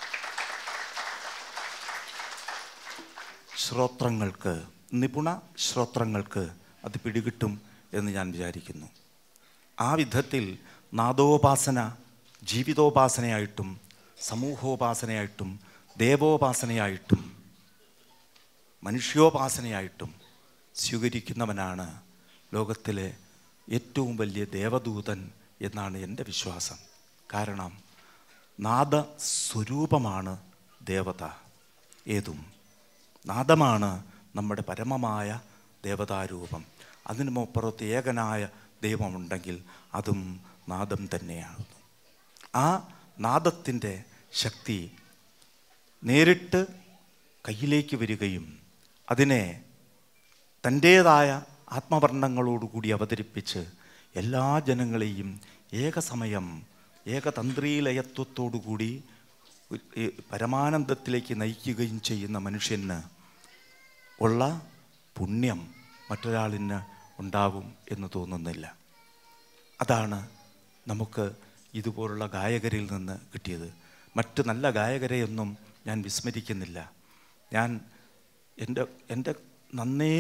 ശ്രോത്രങ്ങൾക്ക് നിപുണ ശ്രോത്രങ്ങൾക്ക് അത് പിടികിട്ടും എന്ന് ഞാൻ വിചാരിക്കുന്നു ആ വിധത്തിൽ നാദോപാസന ജീവിതോപാസനയായിട്ടും സമൂഹോപാസനയായിട്ടും ദേവോപാസനയായിട്ടും മനുഷ്യോപാസനയായിട്ടും സ്വീകരിക്കുന്നവനാണ് ലോകത്തിലെ ഏറ്റവും വലിയ ദേവദൂതൻ എന്നാണ് എൻ്റെ വിശ്വാസം കാരണം നാദ സ്വരൂപമാണ് ദേവത ഏതും നാദമാണ് നമ്മുടെ പരമമായ ദേവതാരൂപം അതിനുമപ്പുറത്ത് ഏകനായ ദൈവമുണ്ടെങ്കിൽ അതും നാദം തന്നെയാകുന്നു ആ നാദത്തിൻ്റെ ശക്തി നേരിട്ട് കയ്യിലേക്ക് വരികയും അതിനെ തൻ്റേതായ ആത്മവർണ്ണങ്ങളോടുകൂടി അവതരിപ്പിച്ച് എല്ലാ ജനങ്ങളെയും ഏകസമയം ഏകതന്ത്രീലയത്വത്തോടുകൂടി ഒരു- ഈ പരമാനന്ദത്തിലേക്ക് നയിക്കുകയും ചെയ്യുന്ന മനുഷ്യന് ഉള്ള പുണ്യം മറ്റൊരാളിന് ഉണ്ടാവും എന്ന് തോന്നുന്നില്ല അതാണ് നമുക്ക് ഇതുപോലുള്ള ഗായകരിൽ നിന്ന് കിട്ടിയത് മറ്റ് നല്ല ഗായകരെയൊന്നും ഞാൻ വിസ്മരിക്കുന്നില്ല ഞാൻ എൻ്റെ എൻ്റെ നന്നേ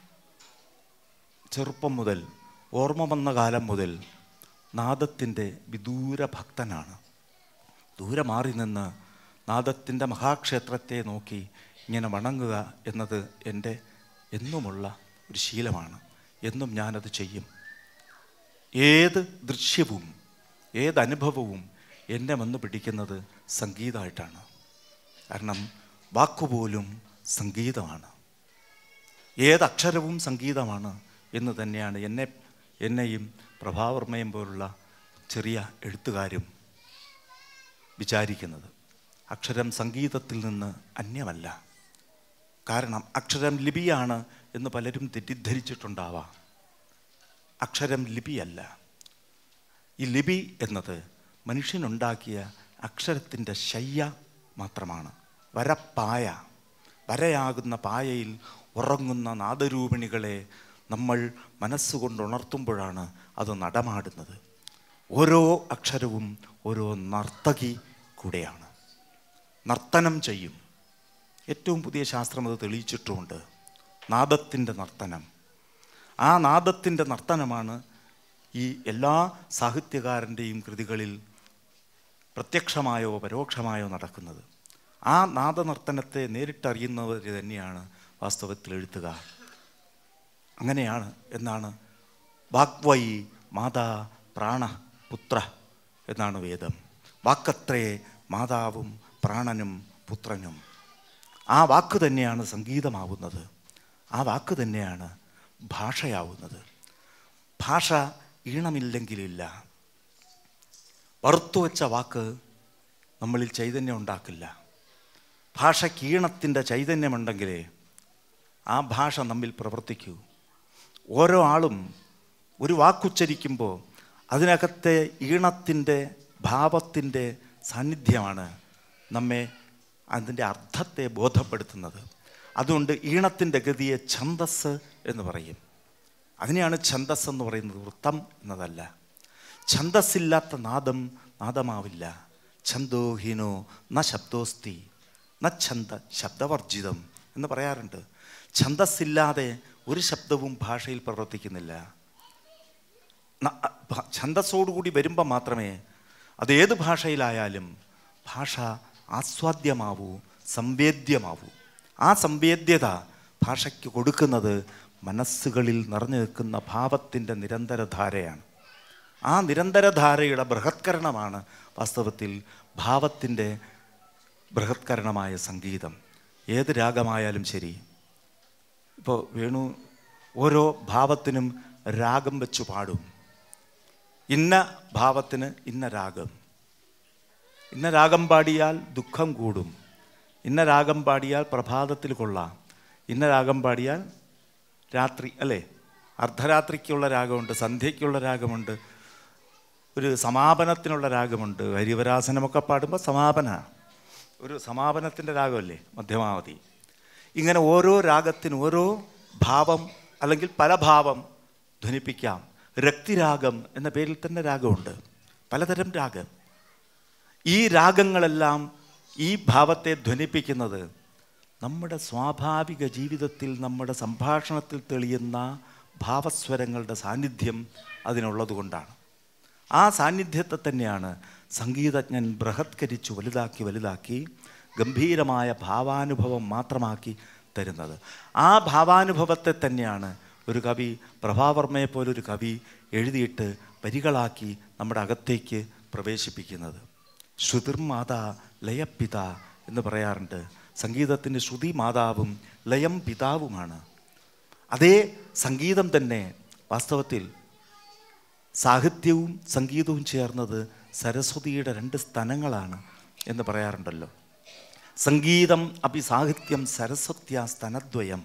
ചെറുപ്പം മുതൽ ഓർമ്മ വന്ന കാലം മുതൽ നാദത്തിൻ്റെ വിദൂര ഭക്തനാണ് ദൂരെ മാറി നിന്ന് നാദത്തിൻ്റെ മഹാക്ഷേത്രത്തെ നോക്കി ഇങ്ങനെ വണങ്ങുക എന്നത് എൻ്റെ എന്നുമുള്ള ഒരു ശീലമാണ് എന്നും ഞാനത് ചെയ്യും ഏത് ദൃശ്യവും ഏത് അനുഭവവും എന്നെ വന്ന് പിടിക്കുന്നത് സംഗീതമായിട്ടാണ് കാരണം വാക്കുപോലും സംഗീതമാണ് ഏതക്ഷരവും സംഗീതമാണ് എന്ന് തന്നെയാണ് എന്നെ എന്നെയും പ്രഭാവർമ്മയും പോലുള്ള ചെറിയ എഴുത്തുകാരും വിചാരിക്കുന്നത് അക്ഷരം സംഗീതത്തിൽ നിന്ന് അന്യമല്ല കാരണം അക്ഷരം ലിപിയാണ് എന്ന് പലരും തെറ്റിദ്ധരിച്ചിട്ടുണ്ടാവാം അക്ഷരം ലിപിയല്ല ഈ ലിപി എന്നത് മനുഷ്യനുണ്ടാക്കിയ അക്ഷരത്തിൻ്റെ ശയ്യ മാത്രമാണ് വരപ്പായ വരയാകുന്ന പായയിൽ ഉറങ്ങുന്ന നാദരൂപിണികളെ നമ്മൾ മനസ്സുകൊണ്ട് ഉണർത്തുമ്പോഴാണ് അത് നടമാടുന്നത് ഓരോ അക്ഷരവും ഓരോ നർത്തകി കൂടെയാണ് നർത്തനം ചെയ്യും ഏറ്റവും പുതിയ ശാസ്ത്രം അത് തെളിയിച്ചിട്ടുമുണ്ട് നാദത്തിൻ്റെ നർത്തനം ആ നാദത്തിൻ്റെ നർത്തനമാണ് ഈ എല്ലാ സാഹിത്യകാരൻ്റെയും കൃതികളിൽ പ്രത്യക്ഷമായോ പരോക്ഷമായോ നടക്കുന്നത് ആ നാദനർത്തനത്തെ നേരിട്ടറിയുന്നവർ തന്നെയാണ് വാസ്തവത്തിൽ എഴുത്തുകാർ അങ്ങനെയാണ് എന്നാണ് വാഗ്വയി മാതാ പ്രാണ പുത്ര എന്നാണ് വേദം വാക്കത്രേ മാതാവും പ്രാണനും പുത്രനും ആ വാക്ക് തന്നെയാണ് സംഗീതമാവുന്നത് ആ വാക്ക് തന്നെയാണ് ഭാഷയാവുന്നത് ഭാഷ ഈണമില്ലെങ്കിലില്ല വറുത്തുവെച്ച വാക്ക് നമ്മളിൽ ചൈതന്യം ഉണ്ടാക്കില്ല ഭാഷയ്ക്ക് ഈണത്തിൻ്റെ ചൈതന്യമുണ്ടെങ്കിലേ ആ ഭാഷ നമ്മിൽ പ്രവർത്തിക്കൂ ഓരോ ആളും ഒരു വാക്കുച്ചരിക്കുമ്പോൾ അതിനകത്തെ ഈണത്തിൻ്റെ ഭാവത്തിൻ്റെ സാന്നിധ്യമാണ് നമ്മെ അതിൻ്റെ അർത്ഥത്തെ ബോധപ്പെടുത്തുന്നത് അതുകൊണ്ട് ഈണത്തിൻ്റെ ഗതിയെ ഛന്ദസ് എന്ന് പറയും അതിനെയാണ് ഛന്ദസ് എന്ന് പറയുന്നത് വൃത്തം എന്നതല്ല ഛന്ദസ്സില്ലാത്ത നാദം നാദമാവില്ല ഛന്തോഹീനോ ന ശബ്ദോസ്തി ന ഛന്ദ ശബ്ദവർജിതം എന്ന് പറയാറുണ്ട് ഛന്ദസ്സില്ലാതെ ഒരു ശബ്ദവും ഭാഷയിൽ പ്രവർത്തിക്കുന്നില്ല ന- ഭ- ഛന്ദസ്സോടുകൂടി വരുമ്പോൾ മാത്രമേ അത് ഏത് ഭാഷയിലായാലും ഭാഷ ആസ്വാദ്യമാവൂ സംവേദ്യമാവൂ ആ സംവേദ്യത ഭാഷയ്ക്ക് കൊടുക്കുന്നത് മനസ്സുകളിൽ നിറഞ്ഞു നിൽക്കുന്ന ഭാവത്തിൻ്റെ നിരന്തരധാരയാണ് ആ നിരന്തരധാരയുടെ ബൃഹത്കരണമാണ് വാസ്തവത്തിൽ ഭാവത്തിൻ്റെ ബൃഹത്കരണമായ സംഗീതം ഏത് രാഗമായാലും ശരി ഇപ്പോൾ വേണു ഓരോ ഭാവത്തിനും രാഗം വെച്ച് പാടും ഇന്ന ഭാവത്തിന് ഇന്ന രാഗം ഇന്ന രാഗം പാടിയാൽ ദുഃഖം കൂടും ഇന്ന രാഗം പാടിയാൽ പ്രഭാതത്തിൽ കൊള്ളാം ഇന്ന രാഗം പാടിയാൽ രാത്രി അല്ലേ അർദ്ധരാത്രിക്കുള്ള രാഗമുണ്ട് സന്ധ്യയ്ക്കുള്ള രാഗമുണ്ട് ഒരു സമാപനത്തിനുള്ള രാഗമുണ്ട് ഹരിവരാസനമൊക്കെ പാടുമ്പോൾ സമാപന ഒരു സമാപനത്തിൻ്റെ രാഗമല്ലേ മധ്യമാവധി ഇങ്ങനെ ഓരോ രാഗത്തിന് ഓരോ ഭാവം അല്ലെങ്കിൽ പല ഭാവം ധ്വനിപ്പിക്കാം രക്തിരാഗം എന്ന പേരിൽ തന്നെ രാഗമുണ്ട് പലതരം രാഗം ഈ രാഗങ്ങളെല്ലാം ഈ ഭാവത്തെ ധ്വനിപ്പിക്കുന്നത് നമ്മുടെ സ്വാഭാവിക ജീവിതത്തിൽ നമ്മുടെ സംഭാഷണത്തിൽ തെളിയുന്ന ഭാവസ്വരങ്ങളുടെ സാന്നിധ്യം അതിനുള്ളതുകൊണ്ടാണ് ആ സാന്നിധ്യത്തെ തന്നെയാണ് സംഗീതജ്ഞൻ ബൃഹത്കരിച്ച് വലുതാക്കി വലുതാക്കി ഗംഭീരമായ ഭാവാനുഭവം മാത്രമാക്കി തരുന്നത് ആ ഭാവാനുഭവത്തെ തന്നെയാണ് ഒരു കവി പ്രഭാവർമ്മയെ പോലൊരു കവി എഴുതിയിട്ട് വരികളാക്കി നമ്മുടെ അകത്തേക്ക് പ്രവേശിപ്പിക്കുന്നത് ശ്രുതിർമാതാ ലയപിത എന്ന് പറയാറുണ്ട് സംഗീതത്തിൻ്റെ ശ്രുതി മാതാവും ലയം പിതാവുമാണ് അതേ സംഗീതം തന്നെ വാസ്തവത്തിൽ സാഹിത്യവും സംഗീതവും ചേർന്നത് സരസ്വതിയുടെ രണ്ട് സ്ഥലങ്ങളാണ് എന്ന് പറയാറുണ്ടല്ലോ സംഗീതം അഭി സാഹിത്യം സരസ്വത്യ സ്തനദ്വയം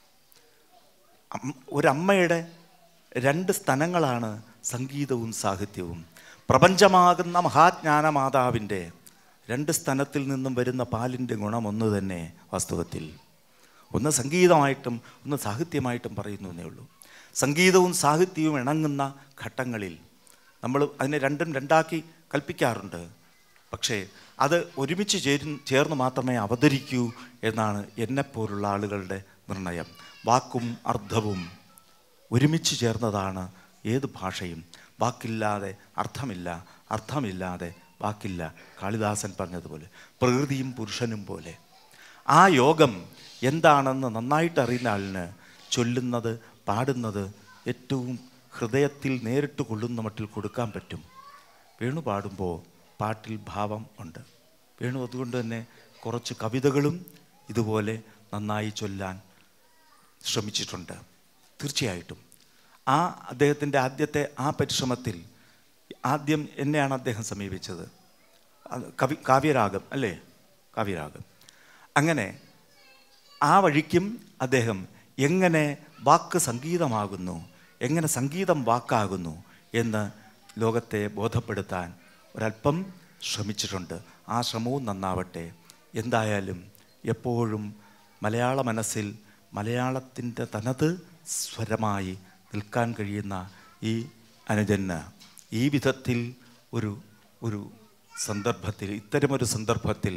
അം- ഒരമ്മയുടെ രണ്ട് സ്ഥലങ്ങളാണ് സംഗീതവും സാഹിത്യവും പ്രപഞ്ചമാകുന്ന മഹാജ്ഞാനമാതാവിൻ്റെ രണ്ട് സ്ഥലത്തിൽ നിന്നും വരുന്ന പാലിൻ്റെ ഗുണം ഒന്ന് തന്നെ വാസ്തവത്തിൽ ഒന്ന് സംഗീതമായിട്ടും ഒന്ന് സാഹിത്യമായിട്ടും പറയുന്നു എന്നേ ഉള്ളൂ സംഗീതവും സാഹിത്യവും ഇണങ്ങുന്ന ഘട്ടങ്ങളിൽ നമ്മൾ അതിനെ രണ്ടും രണ്ടാക്കി കൽപ്പിക്കാറുണ്ട് പക്ഷേ അത് ഒരുമിച്ച് ചേരും ചേർന്ന് മാത്രമേ അവതരിക്കൂ എന്നാണ് എന്നെപ്പോലുള്ള ആളുകളുടെ നിർണയം വാക്കും അർത്ഥവും ഒരുമിച്ച് ചേർന്നതാണ് ഏത് ഭാഷയും വാക്കില്ലാതെ അർത്ഥമില്ല അർത്ഥമില്ലാതെ വാക്കില്ല കാളിദാസൻ പറഞ്ഞതുപോലെ പ്രകൃതിയും പുരുഷനും പോലെ ആ യോഗം എന്താണെന്ന് നന്നായിട്ട് അറിയുന്ന ആളിന് ചൊല്ലുന്നത് പാടുന്നത് ഏറ്റവും ഹൃദയത്തിൽ നേരിട്ട് കൊള്ളുന്ന മട്ടിൽ കൊടുക്കാൻ പറ്റും വേണു പാടുമ്പോൾ പാട്ടിൽ ഭാവം ഉണ്ട് വേണു അതുകൊണ്ട് തന്നെ കുറച്ച് കവിതകളും ഇതുപോലെ നന്നായി ചൊല്ലാൻ ശ്രമിച്ചിട്ടുണ്ട് തീർച്ചയായിട്ടും ആ അദ്ദേഹത്തിൻ്റെ ആദ്യത്തെ ആ പരിശ്രമത്തിൽ ആദ്യം എന്നെയാണ് അദ്ദേഹം സമീപിച്ചത് അത് കവി കാവ്യരാഗം അല്ലേ കാവ്യരാഗം അങ്ങനെ ആ വഴിക്കും അദ്ദേഹം എങ്ങനെ വാക്ക് സംഗീതമാകുന്നു എങ്ങനെ സംഗീതം വാക്കാകുന്നു എന്ന് ലോകത്തെ ബോധപ്പെടുത്താൻ ഒരല്പം ശ്രമിച്ചിട്ടുണ്ട് ആ ശ്രമവും നന്നാവട്ടെ എന്തായാലും എപ്പോഴും മലയാള മനസ്സിൽ മലയാളത്തിൻ്റെ തനത് സ്വരമായി നിൽക്കാൻ കഴിയുന്ന ഈ അനുജന് ഈ വിധത്തിൽ ഒരു ഒരു സന്ദർഭത്തിൽ ഇത്തരമൊരു സന്ദർഭത്തിൽ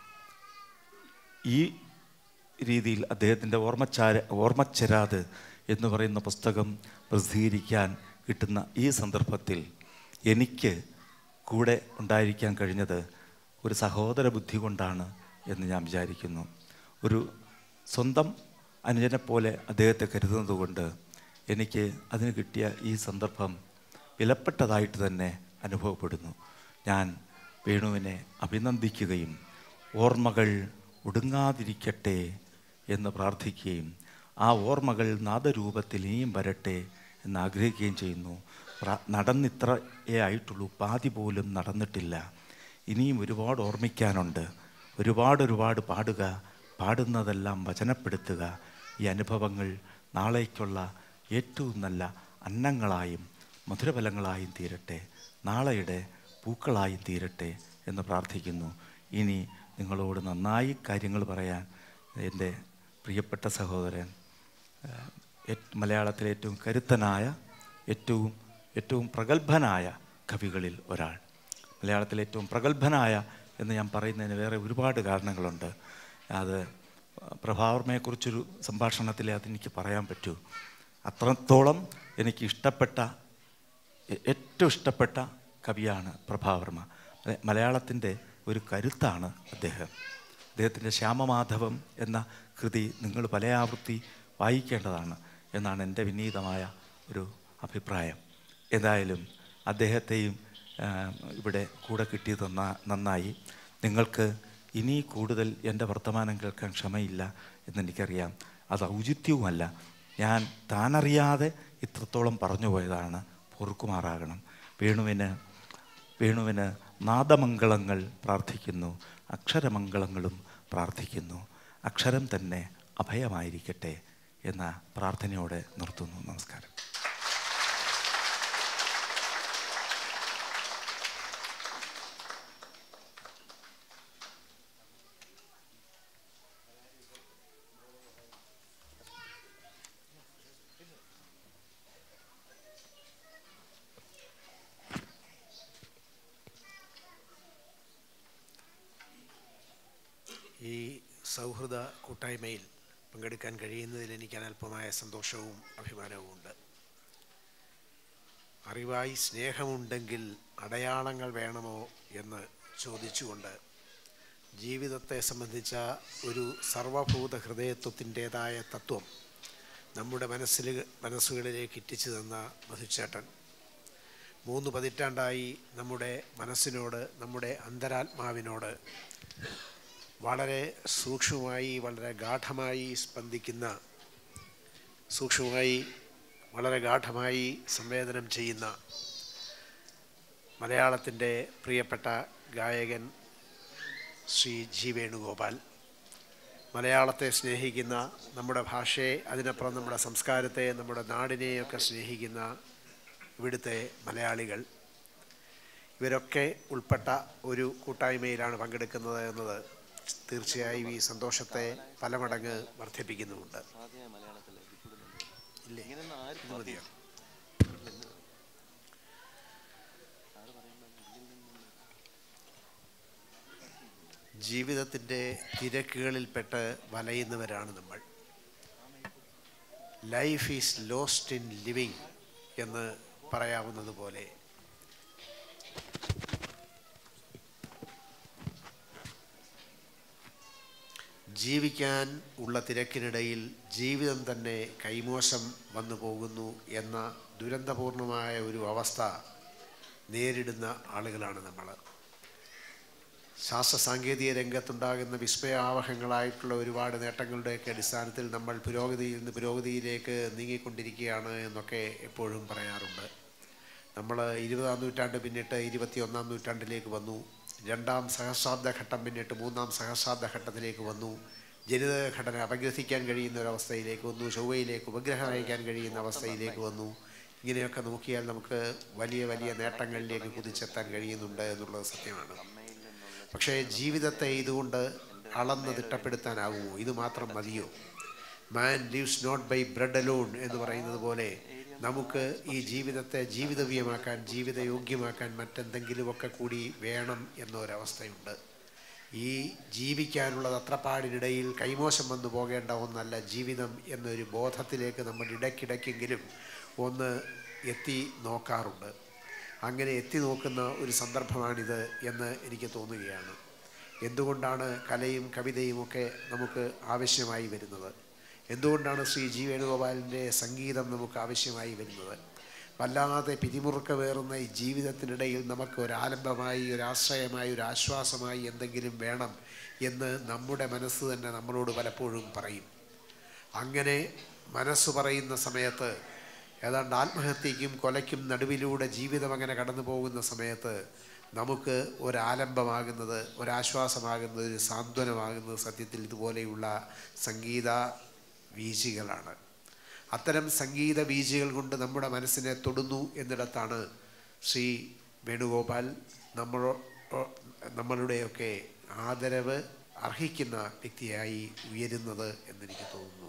ഈ രീതിയിൽ അദ്ദേഹത്തിൻ്റെ ഓർമ്മച്ചാര ഓർമ്മച്ചരാത് എന്ന് പറയുന്ന പുസ്തകം പ്രസിദ്ധീകരിക്കാൻ കിട്ടുന്ന ഈ സന്ദർഭത്തിൽ എനിക്ക് കൂടെ ഉണ്ടായിരിക്കാൻ കഴിഞ്ഞത് ഒരു സഹോദര ബുദ്ധി കൊണ്ടാണ് എന്ന് ഞാൻ വിചാരിക്കുന്നു ഒരു സ്വന്തം അനുജനെ പോലെ അദ്ദേഹത്തെ കരുതുന്നത് കൊണ്ട് എനിക്ക് അതിന് കിട്ടിയ ഈ സന്ദർഭം വിലപ്പെട്ടതായിട്ട് തന്നെ അനുഭവപ്പെടുന്നു ഞാൻ വേണുവിനെ അഭിനന്ദിക്കുകയും ഓർമ്മകൾ ഒടുങ്ങാതിരിക്കട്ടെ എന്ന് പ്രാർത്ഥിക്കുകയും ആ ഓർമ്മകൾ നാദരൂപത്തിൽ ഇനിയും വരട്ടെ എന്ന് ആഗ്രഹിക്കുകയും ചെയ്യുന്നു പ്ര- നടന്നിത്രയേ ആയിട്ടുള്ളൂ പാതി പോലും നടന്നിട്ടില്ല ഇനിയും ഒരുപാട് ഓർമ്മിക്കാനുണ്ട് ഒരുപാട് ഒരുപാട് പാടുക പാടുന്നതെല്ലാം വചനപ്പെടുത്തുക ഈ അനുഭവങ്ങൾ നാളേക്കുള്ള ഏറ്റവും നല്ല അന്നങ്ങളായും മധുരഫലങ്ങളായും തീരട്ടെ നാളെയുടെ പൂക്കളായും തീരട്ടെ എന്ന് പ്രാർത്ഥിക്കുന്നു ഇനി നിങ്ങളോട് നന്നായി കാര്യങ്ങൾ പറയാൻ എൻ്റെ പ്രിയപ്പെട്ട സഹോദരൻ ഏഹ്, ഏറ്റ് മലയാളത്തിലെ ഏറ്റവും കരുത്തനായ ഏറ്റവും ഏറ്റവും പ്രഗത്ഭനായ കവികളിൽ ഒരാൾ മലയാളത്തിലെ ഏറ്റവും പ്രഗത്ഭനായ എന്ന് ഞാൻ പറയുന്നതിന് വേറെ ഒരുപാട് കാരണങ്ങളുണ്ട് അത് പ്രഭാവർമ്മയെക്കുറിച്ചൊരു സംഭാഷണത്തിൽ അതെനിക്ക് പറയാൻ പറ്റൂ അത്രത്തോളം എനിക്ക് ഇഷ്ടപ്പെട്ട എ- ഏറ്റവും ഇഷ്ടപ്പെട്ട കവിയാണ് പ്രഭാവർമ്മ മല- മലയാളത്തിൻ്റെ ഒരു കരുത്താണ് അദ്ദേഹം അദ്ദേഹത്തിൻ്റെ ശ്യാമമാധവം എന്ന കൃതി നിങ്ങൾ പല ആവൃത്തി വായിക്കേണ്ടതാണ് എന്നാണ് എൻ്റെ വിനീതമായ ഒരു അഭിപ്രായം ഏതായാലും അദ്ദേഹത്തെയും ആ, ഇവിടെ കൂടെ കിട്ടിയത് നന്നാ- നന്നായി നിങ്ങൾക്ക് ഇനി കൂടുതൽ എൻ്റെ വർത്തമാനം കേൾക്കാൻ ക്ഷമയില്ല എന്നെനിക്കറിയാം അത് ഔചിത്യവുമല്ല ഞാൻ താനറിയാതെ ഇത്രത്തോളം പറഞ്ഞു പോയതാണ് പൊറുക്കുമാറാകണം വേണുവിന് വേണുവിന് നാദമംഗളങ്ങൾ പ്രാർത്ഥിക്കുന്നു അക്ഷരമംഗളങ്ങളും പ്രാർത്ഥിക്കുന്നു അക്ഷരം തന്നെ അഭയമായിരിക്കട്ടെ എന്ന പ്രാർത്ഥനയോടെ നിർത്തുന്നു നമസ്കാരം ഈ സൗഹൃദ കൂട്ടായ്മയിൽ പങ്കെടുക്കാൻ കഴിയുന്നതിൽ എനിക്ക് അനല്പമായ സന്തോഷവും അഭിമാനവും ഉണ്ട് അറിവായി സ്നേഹമുണ്ടെങ്കിൽ അടയാളങ്ങൾ വേണമോ എന്ന് ചോദിച്ചുകൊണ്ട് ജീവിതത്തെ സംബന്ധിച്ച ഒരു സർവഭൂത ഹൃദയത്വത്തിൻ്റെതായ തത്വം നമ്മുടെ മനസ്സിൽ മനസ്സുകളിലേക്ക് ഇറ്റിച്ചു തന്ന മധുച്ചേട്ടൻ മൂന്ന് പതിറ്റാണ്ടായി നമ്മുടെ മനസ്സിനോട് നമ്മുടെ അന്തരാത്മാവിനോട് വളരെ സൂക്ഷ്മമായി വളരെ ഗാഠമായി സ്പന്ദിക്കുന്ന സൂക്ഷ്മമായി വളരെ ഗാഠമായി സംവേദനം ചെയ്യുന്ന മലയാളത്തിൻ്റെ പ്രിയപ്പെട്ട ഗായകൻ ശ്രീ ജി വേണുഗോപാൽ മലയാളത്തെ സ്നേഹിക്കുന്ന നമ്മുടെ ഭാഷയെ അതിനപ്പുറം നമ്മുടെ സംസ്കാരത്തെ നമ്മുടെ നാടിനെയൊക്കെ സ്നേഹിക്കുന്ന ഇവിടുത്തെ മലയാളികൾ ഇവരൊക്കെ ഉൾപ്പെട്ട ഒരു കൂട്ടായ്മയിലാണ് പങ്കെടുക്കുന്നത് എന്നത് തീർച്ചയായും ഈ സന്തോഷത്തെ പല മടങ്ങ് വർദ്ധിപ്പിക്കുന്നുമുണ്ട് ഇല്ലേ ഇത് മതിയോ ജീവിതത്തിൻ്റെ തിരക്കുകളിൽപ്പെട്ട് വലയുന്നവരാണ് നമ്മൾ life is lost in living എന്ന് പറയാവുന്നത് പോലെ ജീവിക്കാൻ ഉള്ള തിരക്കിനിടയിൽ ജീവിതം തന്നെ കൈമോശം വന്നു പോകുന്നു എന്ന ദുരന്തപൂർണമായ ഒരു അവസ്ഥ നേരിടുന്ന ആളുകളാണ് നമ്മൾ ശാസ്ത്ര സാങ്കേതിക രംഗത്തുണ്ടാകുന്ന വിസ്മയാവഹങ്ങളായിട്ടുള്ള ഒരുപാട് നേട്ടങ്ങളുടെയൊക്കെ അടിസ്ഥാനത്തിൽ നമ്മൾ പുരോഗതിയിൽ നിന്ന് പുരോഗതിയിലേക്ക് നീങ്ങിക്കൊണ്ടിരിക്കുകയാണ് എന്നൊക്കെ എപ്പോഴും പറയാറുണ്ട് നമ്മൾ ഇരുപതാം നൂറ്റാണ്ട് പിന്നിട്ട് ഇരുപത്തിയൊന്നാം നൂറ്റാണ്ടിലേക്ക് വന്നു രണ്ടാം സഹസ്രാബ്ദ ഘട്ടം പിന്നിട്ട് മൂന്നാം സഹസ്രാബ്ദ ഘട്ടത്തിലേക്ക് വന്നു ജനിതഘടന അപഗ്രഹിക്കാൻ കഴിയുന്ന ഒരവസ്ഥയിലേക്ക് വന്നു ചൊവ്വയിലേക്ക് ഉപഗ്രഹം അയക്കാൻ കഴിയുന്ന അവസ്ഥയിലേക്ക് വന്നു ഇങ്ങനെയൊക്കെ നോക്കിയാൽ നമുക്ക് വലിയ വലിയ നേട്ടങ്ങളിലേക്ക് കുതിച്ചെത്താൻ കഴിയുന്നുണ്ട് എന്നുള്ളത് സത്യമാണ് പക്ഷേ ജീവിതത്തെ ഇതുകൊണ്ട് അളന്ന് തിട്ടപ്പെടുത്താനാകുമോ ഇത് മാത്രം മതിയോ man lives not by bread alone എന്ന് പറയുന്നത് പോലെ നമുക്ക് ഈ ജീവിതത്തെ ജീവിതവ്യമാക്കാൻ ജീവിതയോഗ്യമാക്കാൻ മറ്റെന്തെങ്കിലുമൊക്കെ കൂടി വേണം എന്നൊരവസ്ഥയുണ്ട് ഈ ജീവിക്കാനുള്ള തത്രപ്പാടിനിടയിൽ കൈമോശം വന്നു പോകേണ്ട ഒന്നല്ല ജീവിതം എന്നൊരു ബോധത്തിലേക്ക് നമ്മൾ ഇടയ്ക്കിടയ്ക്കെങ്കിലും ഒന്ന് എത്തി നോക്കാറുണ്ട് അങ്ങനെ എത്തി നോക്കുന്ന ഒരു സന്ദർഭമാണിത് എന്ന് എനിക്ക് തോന്നുകയാണ് എന്തുകൊണ്ടാണ് കലയും കവിതയും ഒക്കെ നമുക്ക് ആവശ്യമായി വരുന്നത് എന്തുകൊണ്ടാണ് ശ്രീ ജി വേണുഗോപാലിൻ്റെ സംഗീതം നമുക്ക് ആവശ്യമായി വരുന്നത് വല്ലാതെ പിരിമുറുക്കമേറുന്ന ഈ ജീവിതത്തിനിടയിൽ നമുക്ക് ഒരാലംബമായി ഒരാശ്രയമായി ഒരു ആശ്വാസമായി എന്തെങ്കിലും വേണം എന്ന് നമ്മുടെ മനസ്സ് തന്നെ നമ്മളോട് പലപ്പോഴും പറയും അങ്ങനെ മനസ്സ് പറയുന്ന സമയത്ത് ഏതാണ്ട് ആത്മഹത്യക്കും കൊലയ്ക്കും നടുവിലൂടെ ജീവിതം അങ്ങനെ കടന്നു പോകുന്ന സമയത്ത് നമുക്ക് ഒരാലംബമാകുന്നത് ഒരാശ്വാസമാകുന്നത് ഒരു സാന്ത്വനമാകുന്നത് സത്യത്തിൽ ഇതുപോലെയുള്ള സംഗീത വീചികളാണ് അത്തരം സംഗീത വീചികൾ കൊണ്ട് നമ്മുടെ മനസ്സിനെ തൊടുന്നു എന്നിടത്താണ് ശ്രീ വേണുഗോപാൽ നമ്മളോ നമ്മളുടെയൊക്കെ ആദരവ് അർഹിക്കുന്ന വ്യക്തിയായി ഉയരുന്നത് എന്നെനിക്ക് തോന്നുന്നു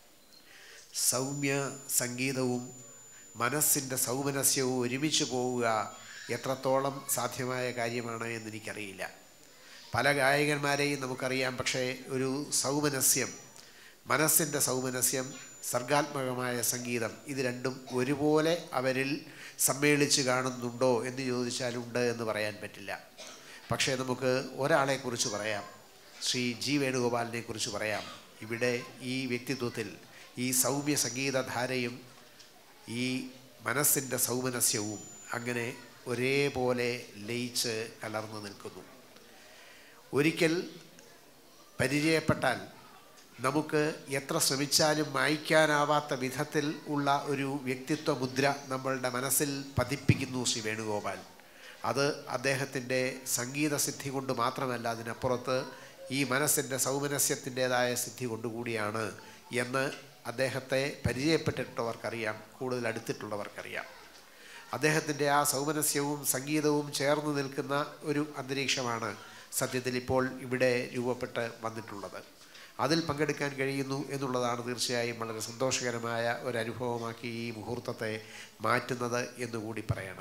സൗമ്യ സംഗീതവും മനസ്സിൻ്റെ സൗമനസ്യവും ഒരുമിച്ച് പോവുക എത്രത്തോളം സാധ്യമായ കാര്യമാണ് എന്നെനിക്കറിയില്ല പല ഗായകന്മാരെയും നമുക്കറിയാം പക്ഷേ ഒരു സൗമനസ്യം മനസ്സിൻ്റെ സൗമനസ്യം സർഗാത്മകമായ സംഗീതം ഇത് രണ്ടും ഒരുപോലെ അവരിൽ സമ്മേളിച്ച് കാണുന്നുണ്ടോ എന്ന് ചോദിച്ചാൽ ഉണ്ട് എന്ന് പറയാൻ പറ്റില്ല പക്ഷേ നമുക്ക് ഒരാളെക്കുറിച്ച് പറയാം ശ്രീ ജി വേണുഗോപാലിനെ കുറിച്ച് പറയാം ഇവിടെ ഈ വ്യക്തിത്വത്തിൽ ഈ സൗമ്യ സംഗീതധാരയും ഈ മനസ്സിൻ്റെ സൗമനസ്യവും അങ്ങനെ ഒരേപോലെ ലയിച്ച് കലർന്നു നിൽക്കുന്നു ഒരിക്കൽ പരിചയപ്പെട്ടാൽ നമുക്ക് എത്ര ശ്രമിച്ചാലും മായ്ക്കാനാവാത്ത വിധത്തിൽ ഉള്ള ഒരു വ്യക്തിത്വ മുദ്ര നമ്മളുടെ മനസ്സിൽ പതിപ്പിക്കുന്നു ശ്രീ വേണുഗോപാൽ അത് അദ്ദേഹത്തിൻ്റെ സംഗീത സിദ്ധി കൊണ്ട് മാത്രമല്ല അതിനപ്പുറത്ത് ഈ മനസ്സിൻ്റെ സൗമനസ്യത്തിൻ്റെതായ സിദ്ധി കൊണ്ടുകൂടിയാണ് എന്ന് അദ്ദേഹത്തെ പരിചയപ്പെട്ടിട്ടുള്ളവർക്കറിയാം കൂടുതൽ അടുത്തിട്ടുള്ളവർക്കറിയാം അദ്ദേഹത്തിൻ്റെ ആ സൗമനസ്യവും സംഗീതവും ചേർന്ന് നിൽക്കുന്ന ഒരു അന്തരീക്ഷമാണ് സത്യത്തിൽ ഇപ്പോൾ ഇവിടെ രൂപപ്പെട്ട് വന്നിട്ടുള്ളത് അതിൽ പങ്കെടുക്കാൻ കഴിയുന്നു എന്നുള്ളതാണ് തീർച്ചയായും വളരെ സന്തോഷകരമായ ഒരു അനുഭവമാക്കി ഈ മുഹൂർത്തത്തെ മാറ്റുന്നത് എന്നുകൂടി പറയണം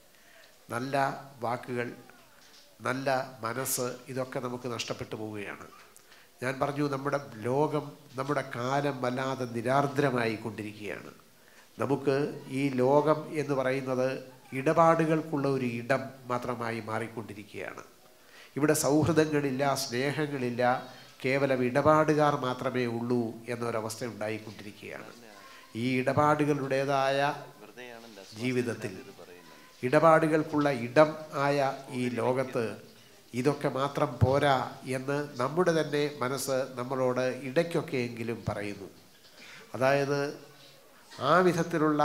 നല്ല വാക്കുകൾ നല്ല മനസ്സ് ഇതൊക്കെ നമുക്ക് നഷ്ടപ്പെട്ടു പോവുകയാണ് ഞാൻ പറഞ്ഞു നമ്മുടെ ലോകം നമ്മുടെ കാലം വല്ലാതെ നിരാർദ്രമായി കൊണ്ടിരിക്കുകയാണ് നമുക്ക് ഈ ലോകം എന്ന് പറയുന്നത് ഇടപാടുകൾക്കുള്ള ഒരു ഇടം മാത്രമായി മാറിക്കൊണ്ടിരിക്കുകയാണ് ഇവിടെ സൗഹൃദങ്ങളില്ല സ്നേഹങ്ങളില്ല കേവലം ഇടപാടുകാർ മാത്രമേ ഉള്ളൂ എന്നൊരവസ്ഥ ഉണ്ടായിക്കൊണ്ടിരിക്കുകയാണ് ഈ ഇടപാടുകളുടേതായ ജീവിതത്തിൽ ഇടപാടുകൾക്കുള്ള ഇടം ആയ ഈ ലോകത്ത് ഇതൊക്കെ മാത്രം പോരാ എന്ന് നമ്മുടെ തന്നെ മനസ്സ് നമ്മളോട് ഇടയ്ക്കൊക്കെയെങ്കിലും പറയുന്നു അതായത് ആ വിധത്തിലുള്ള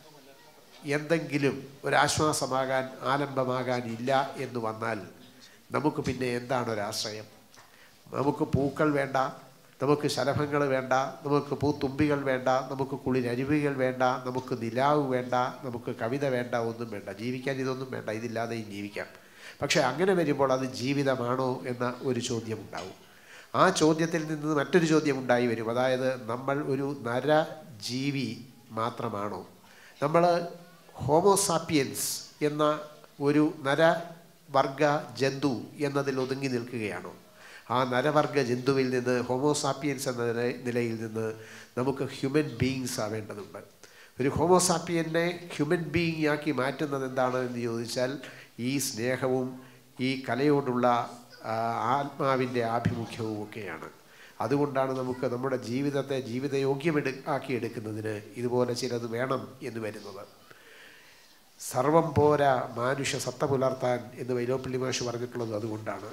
എന്തെങ്കിലും ഒരാശ്വാസമാകാൻ ആലംബമാകാൻ ഇല്ല എന്ന് വന്നാൽ നമുക്ക് പിന്നെ എന്താണ് ഒരാശ്രയം നമുക്ക് പൂക്കൾ വേണ്ട നമുക്ക് ശലഭങ്ങൾ വേണ്ട നമുക്ക് പൂത്തുമ്പികൾ വേണ്ട നമുക്ക് കുളിരരുവികൾ വേണ്ട നമുക്ക് നിലാവ് വേണ്ട നമുക്ക് കവിത വേണ്ട ഒന്നും വേണ്ട ജീവിക്കാൻ ഇതൊന്നും വേണ്ട ഇതില്ലാതെയും ജീവിക്കാം പക്ഷേ അങ്ങനെ വരുമ്പോൾ അത് ജീവിതമാണോ എന്ന ഒരു ചോദ്യം ഉണ്ടാവും ആ ചോദ്യത്തിൽ നിന്ന് മറ്റൊരു ചോദ്യം ഉണ്ടായി വരും അതായത് നമ്മൾ ഒരു നരജീവി മാത്രമാണോ നമ്മൾ ഹോമോസാപ്പിയൻസ് എന്ന ഒരു നരവർഗ ജന്തു എന്നതിൽ ഒതുങ്ങി നിൽക്കുകയാണോ ആ നരവർഗ ജന്തുവിൽ നിന്ന് ഹോമോസാപ്പിയൻസ് എന്ന നില- നിലയിൽ നിന്ന് നമുക്ക് ഹ്യൂമൻ ബീയിങ്സ് ആവേണ്ടതുണ്ട് ഒരു ഹോമോസാപ്പിയനെ ഹ്യൂമൻ ബീയിങ് ആക്കി മാറ്റുന്നത് എന്താണ് എന്ന് ചോദിച്ചാൽ ഈ സ്നേഹവും ഈ കലയോടുള്ള ആ, ആത്മാവിൻ്റെ ആഭിമുഖ്യവും ഒക്കെയാണ് അതുകൊണ്ടാണ് നമുക്ക് നമ്മുടെ ജീവിതത്തെ ജീവിതയോഗ്യമെടു ആക്കി എടുക്കുന്നതിന് ഇതുപോലെ ചിലത് വേണം എന്ന് വരുന്നത് സർവം പോരാ മാനുഷ സത്ത പുലർത്താൻ എന്ന് വൈലോപ്പള്ളി മാഷ് പറഞ്ഞിട്ടുള്ളത് അതുകൊണ്ടാണ്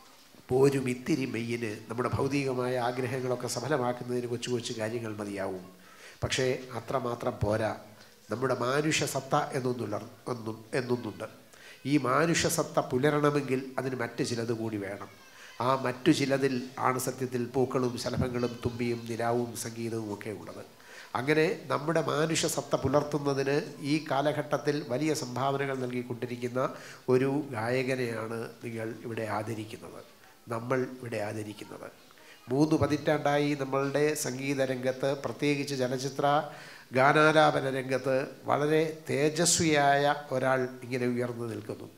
പോരും ഇത്തിരി മെയ്യിന് നമ്മുടെ ഭൗതികമായ ആഗ്രഹങ്ങളൊക്കെ സഫലമാക്കുന്നതിന് കൊച്ചു കൊച്ചു കാര്യങ്ങൾ മതിയാവും പക്ഷേ അത്രമാത്രം പോരാ നമ്മുടെ മാനുഷ സത്ത എന്നൊന്നുള്ള ഒന്നും എന്നൊന്നുണ്ട് ഈ മാനുഷ സത്ത പുലരണമെങ്കിൽ അതിന് മറ്റ് ചിലത് കൂടി വേണം ആ മറ്റു ചിലതിൽ ആണ് സത്യത്തിൽ പൂക്കളും ശലഭങ്ങളും തുമ്പിയും നിലാവും സംഗീതവും ഒക്കെ ഉള്ളത് അങ്ങനെ നമ്മുടെ മാനുഷ സത്ത പുലർത്തുന്നതിന് ഈ കാലഘട്ടത്തിൽ വലിയ സംഭാവനകൾ നൽകിക്കൊണ്ടിരിക്കുന്ന ഒരു ഗായകനെയാണ് നിങ്ങൾ ഇവിടെ ആദരിക്കുന്നത് നമ്മൾ ഇവിടെ ആദരിക്കുന്നത് മൂന്ന് പതിറ്റാണ്ടായി നമ്മളുടെ സംഗീത രംഗത്ത് പ്രത്യേകിച്ച് ചലച്ചിത്ര ഗാനാലാപന രംഗത്ത് വളരെ തേജസ്വിയായ ഒരാൾ ഇങ്ങനെ ഉയർന്നു നിൽക്കുന്നു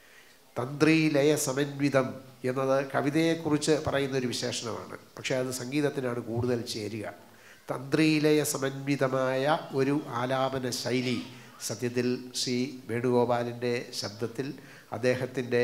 തന്ത്രി ലയ സമന്വിതം എന്നത് കവിതയെക്കുറിച്ച് പറയുന്ന ഒരു വിശേഷണമാണ് പക്ഷേ അത് സംഗീതത്തിനാണ് കൂടുതൽ ചേരുക തന്ത്രീലയ സമന്വിതമായ ഒരു ആലാപന ശൈലി സത്യത്തിൽ ശ്രീ വേണുഗോപാലിൻ്റെ ശബ്ദത്തിൽ അദ്ദേഹത്തിൻ്റെ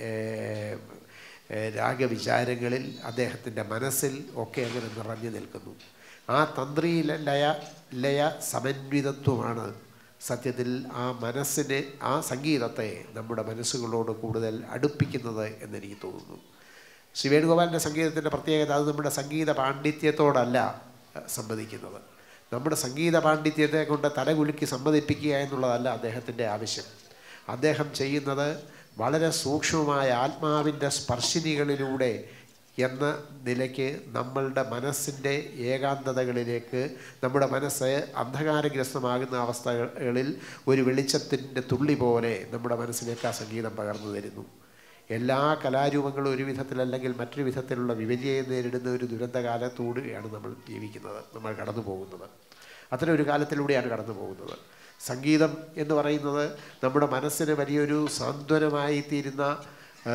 ഏഹ്, ഏഹ്, രാഗവിചാരങ്ങളിൽ അദ്ദേഹത്തിൻ്റെ മനസ്സിൽ ഒക്കെ അങ്ങനെ നിറഞ്ഞു നിൽക്കുന്നു ആ തന്ത്രി ലയ ലയ സമന്വിതത്വമാണ് സത്യത്തിൽ ആ മനസ്സിനെ ആ സംഗീതത്തെ നമ്മുടെ മനസ്സുകളോട് കൂടുതൽ അടുപ്പിക്കുന്നത് എന്നെനിക്ക് തോന്നുന്നു ശ്രീ വേണുഗോപാലിൻ്റെ സംഗീതത്തിൻ്റെ പ്രത്യേകത അത് നമ്മുടെ സംഗീത പാണ്ഡിത്യത്തോടല്ല അഹ്, സംവദിക്കുന്നത് നമ്മുടെ സംഗീത പാണ്ഡിത്യത്തെ കൊണ്ട് തലകുലുക്കി സമ്മതിപ്പിക്കുക എന്നുള്ളതല്ല അദ്ദേഹത്തിൻ്റെ ആവശ്യം അദ്ദേഹം ചെയ്യുന്നത് വളരെ സൂക്ഷ്മമായ ആത്മാവിൻ്റെ സ്പർശിനികളിലൂടെ എന്ന നിലയ്ക്ക് നമ്മളുടെ മനസ്സിൻ്റെ ഏകാന്തതകളിലേക്ക് നമ്മുടെ മനസ്സ് അന്ധകാരഗ്രസ്തമാകുന്ന അവസ്ഥകളിൽ ഒരു വെളിച്ചത്തിൻ്റെ തുള്ളി പോലെ നമ്മുടെ മനസ്സിലേക്ക് ആ സംഗീതം പകർന്നു തരുന്നു എല്ലാ കലാരൂപങ്ങളും ഒരു വിധത്തിലല്ലെങ്കിൽ മറ്റൊരു വിധത്തിലുള്ള വിപര്യയെ നേരിടുന്ന ഒരു ദുരന്തകാലത്തൂടെയാണ് നമ്മൾ ജീവിക്കുന്നത് നമ്മൾ കടന്നു പോകുന്നത് അത്തരം ഒരു കാലത്തിലൂടെയാണ് കടന്നു പോകുന്നത് സംഗീതം എന്ന് പറയുന്നത് നമ്മുടെ മനസ്സിന് വലിയൊരു സാന്ത്വനമായി തീരുന്ന ആ,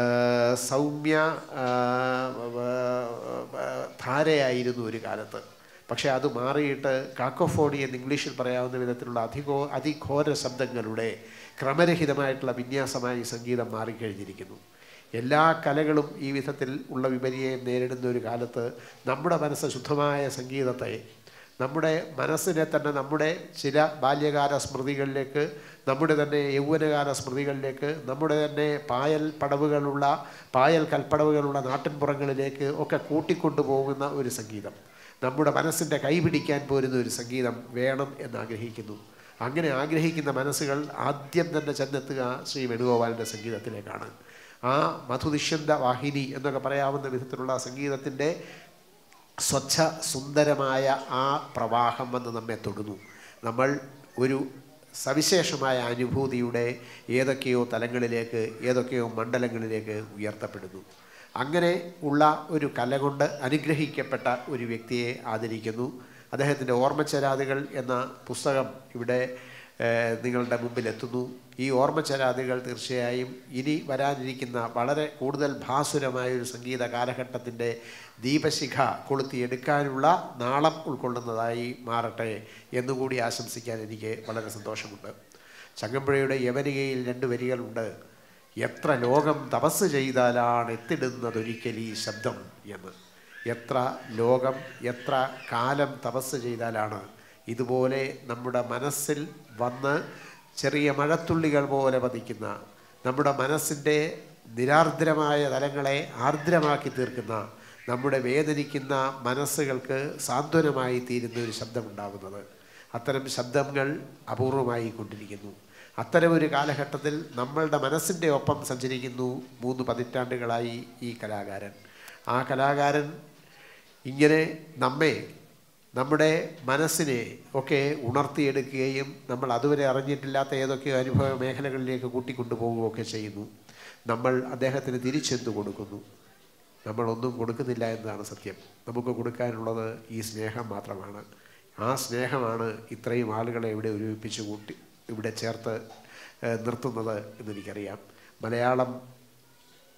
സൗമ്യ ആ, ആ, ധാരയായിരുന്നു ഒരു കാലത്ത് പക്ഷേ അത് മാറിയിട്ട് കാക്കോഫോണി എന്ന് ഇംഗ്ലീഷിൽ പറയാവുന്ന വിധത്തിലുള്ള അധികോ അതിഘോര ശബ്ദങ്ങളുടെ ക്രമരഹിതമായിട്ടുള്ള വിന്യാസമായി സംഗീതം മാറിക്കഴിഞ്ഞിരിക്കുന്നു എല്ലാ കലകളും ഈ വിധത്തിൽ ഉള്ള വിപര്യം നേരിടുന്ന ഒരു കാലത്ത് നമ്മുടെ മനസ്സ് ശുദ്ധമായ സംഗീതത്തെ നമ്മുടെ മനസ്സിനെ തന്നെ നമ്മുടെ ചില ബാല്യകാല സ്മൃതികളിലേക്ക് നമ്മുടെ തന്നെ യൗവനകാല സ്മൃതികളിലേക്ക് നമ്മുടെ തന്നെ പായൽ പടവുകളുള്ള പായൽ കൽപ്പടവുകളുള്ള നാട്ടിൻപുറങ്ങളിലേക്ക് ഒക്കെ കൂട്ടിക്കൊണ്ടുപോകുന്ന ഒരു സംഗീതം നമ്മുടെ മനസ്സിൻ്റെ കൈപിടിക്കാൻ പോരുന്ന ഒരു സംഗീതം വേണം എന്നാഗ്രഹിക്കുന്നു അങ്ങനെ ആഗ്രഹിക്കുന്ന മനസ്സുകൾ ആദ്യം തന്നെ ചെന്നെത്തുക ശ്രീ വേണുഗോപാലിൻ്റെ സംഗീതത്തിലേക്കാണ് ആ മധുദിഷ്യന്ത വാഹിനി എന്നൊക്കെ പറയാവുന്ന വിധത്തിലുള്ള സംഗീതത്തിൻ്റെ സ്വച്ഛ സുന്ദരമായ ആ പ്രവാഹം വന്ന് നമ്മെ തൊടുന്നു നമ്മൾ ഒരു സവിശേഷമായ അനുഭൂതിയുടെ ഏതൊക്കെയോ തലങ്ങളിലേക്ക് ഏതൊക്കെയോ മണ്ഡലങ്ങളിലേക്ക് ഉയർത്തപ്പെടുന്നു അങ്ങനെ ഉള്ള ഒരു കല കൊണ്ട് അനുഗ്രഹിക്കപ്പെട്ട ഒരു വ്യക്തിയെ ആദരിക്കുന്നു അദ്ദേഹത്തിൻ്റെ ഓർമ്മച്ചരാതുകൾ എന്ന പുസ്തകം ഇവിടെ ഏഹ്, നിങ്ങളുടെ മുമ്പിൽ എത്തുന്നു ഈ ഓർമ്മച്ചരാതുകൾ തീർച്ചയായും ഇനി വരാനിരിക്കുന്ന വളരെ കൂടുതൽ ഭാസുരമായ ഒരു സംഗീത കാലഘട്ടത്തിൻ്റെ ദീപശിഖ കൊളുത്തിയെടുക്കാനുള്ള നാളം ഉൾക്കൊള്ളുന്നതായി മാറട്ടെ എന്നുകൂടി ആശംസിക്കാൻ എനിക്ക് വളരെ സന്തോഷമുണ്ട് ചങ്ങമ്പുഴയുടെ യവനികയിൽ രണ്ട് വരികളുണ്ട് എത്ര ലോകം തപസ് ചെയ്താലാണ് എത്തിടുന്നതൊരിക്കൽ ഈ ശബ്ദം എന്ന് എത്ര ലോകം എത്ര കാലം തപസ് ചെയ്താലാണ് ഇതുപോലെ നമ്മുടെ മനസ്സിൽ വന്ന് ചെറിയ മഴത്തുള്ളികൾ പോലെ പതിക്കുന്ന നമ്മുടെ മനസ്സിൻ്റെ നിരാർദ്രമായ തലങ്ങളെ ആർദ്രമാക്കി തീർക്കുന്ന നമ്മുടെ വേദനിക്കുന്ന മനസ്സുകൾക്ക് സാന്ത്വനമായി തീരുന്ന ഒരു ശബ്ദമുണ്ടാകുന്നത് അത്തരം ശബ്ദങ്ങൾ അപൂർവമായി കൊണ്ടിരിക്കുന്നു അത്തരം ഒരു കാലഘട്ടത്തിൽ നമ്മളുടെ മനസ്സിൻ്റെ ഒപ്പം സഞ്ചരിക്കുന്നു മൂന്ന് പതിറ്റാണ്ടുകളായി ഈ കലാകാരൻ ആ കലാകാരൻ ഇങ്ങനെ നമ്മെ നമ്മുടെ മനസ്സിനെ ഒക്കെ ഉണർത്തിയെടുക്കുകയും നമ്മൾ അതുവരെ അറിഞ്ഞിട്ടില്ലാത്ത ഏതൊക്കെയോ അനുഭവ മേഖലകളിലേക്ക് കൂട്ടിക്കൊണ്ടുപോവുകയൊക്കെ ചെയ്യുന്നു നമ്മൾ അദ്ദേഹത്തിന് തിരിച്ചെന്തു കൊടുക്കുന്നു നമ്മളൊന്നും കൊടുക്കുന്നില്ല എന്നതാണ് സത്യം നമുക്ക് കൊടുക്കാനുള്ളത് ഈ സ്നേഹം മാത്രമാണ് ആ സ്നേഹമാണ് ഇത്രയും ആളുകളെ ഇവിടെ ഒരുമിപ്പിച്ച് കൂട്ടി ഇവിടെ ചേർത്ത് ഏഹ്, നിർത്തുന്നത് എന്നെനിക്കറിയാം മലയാളം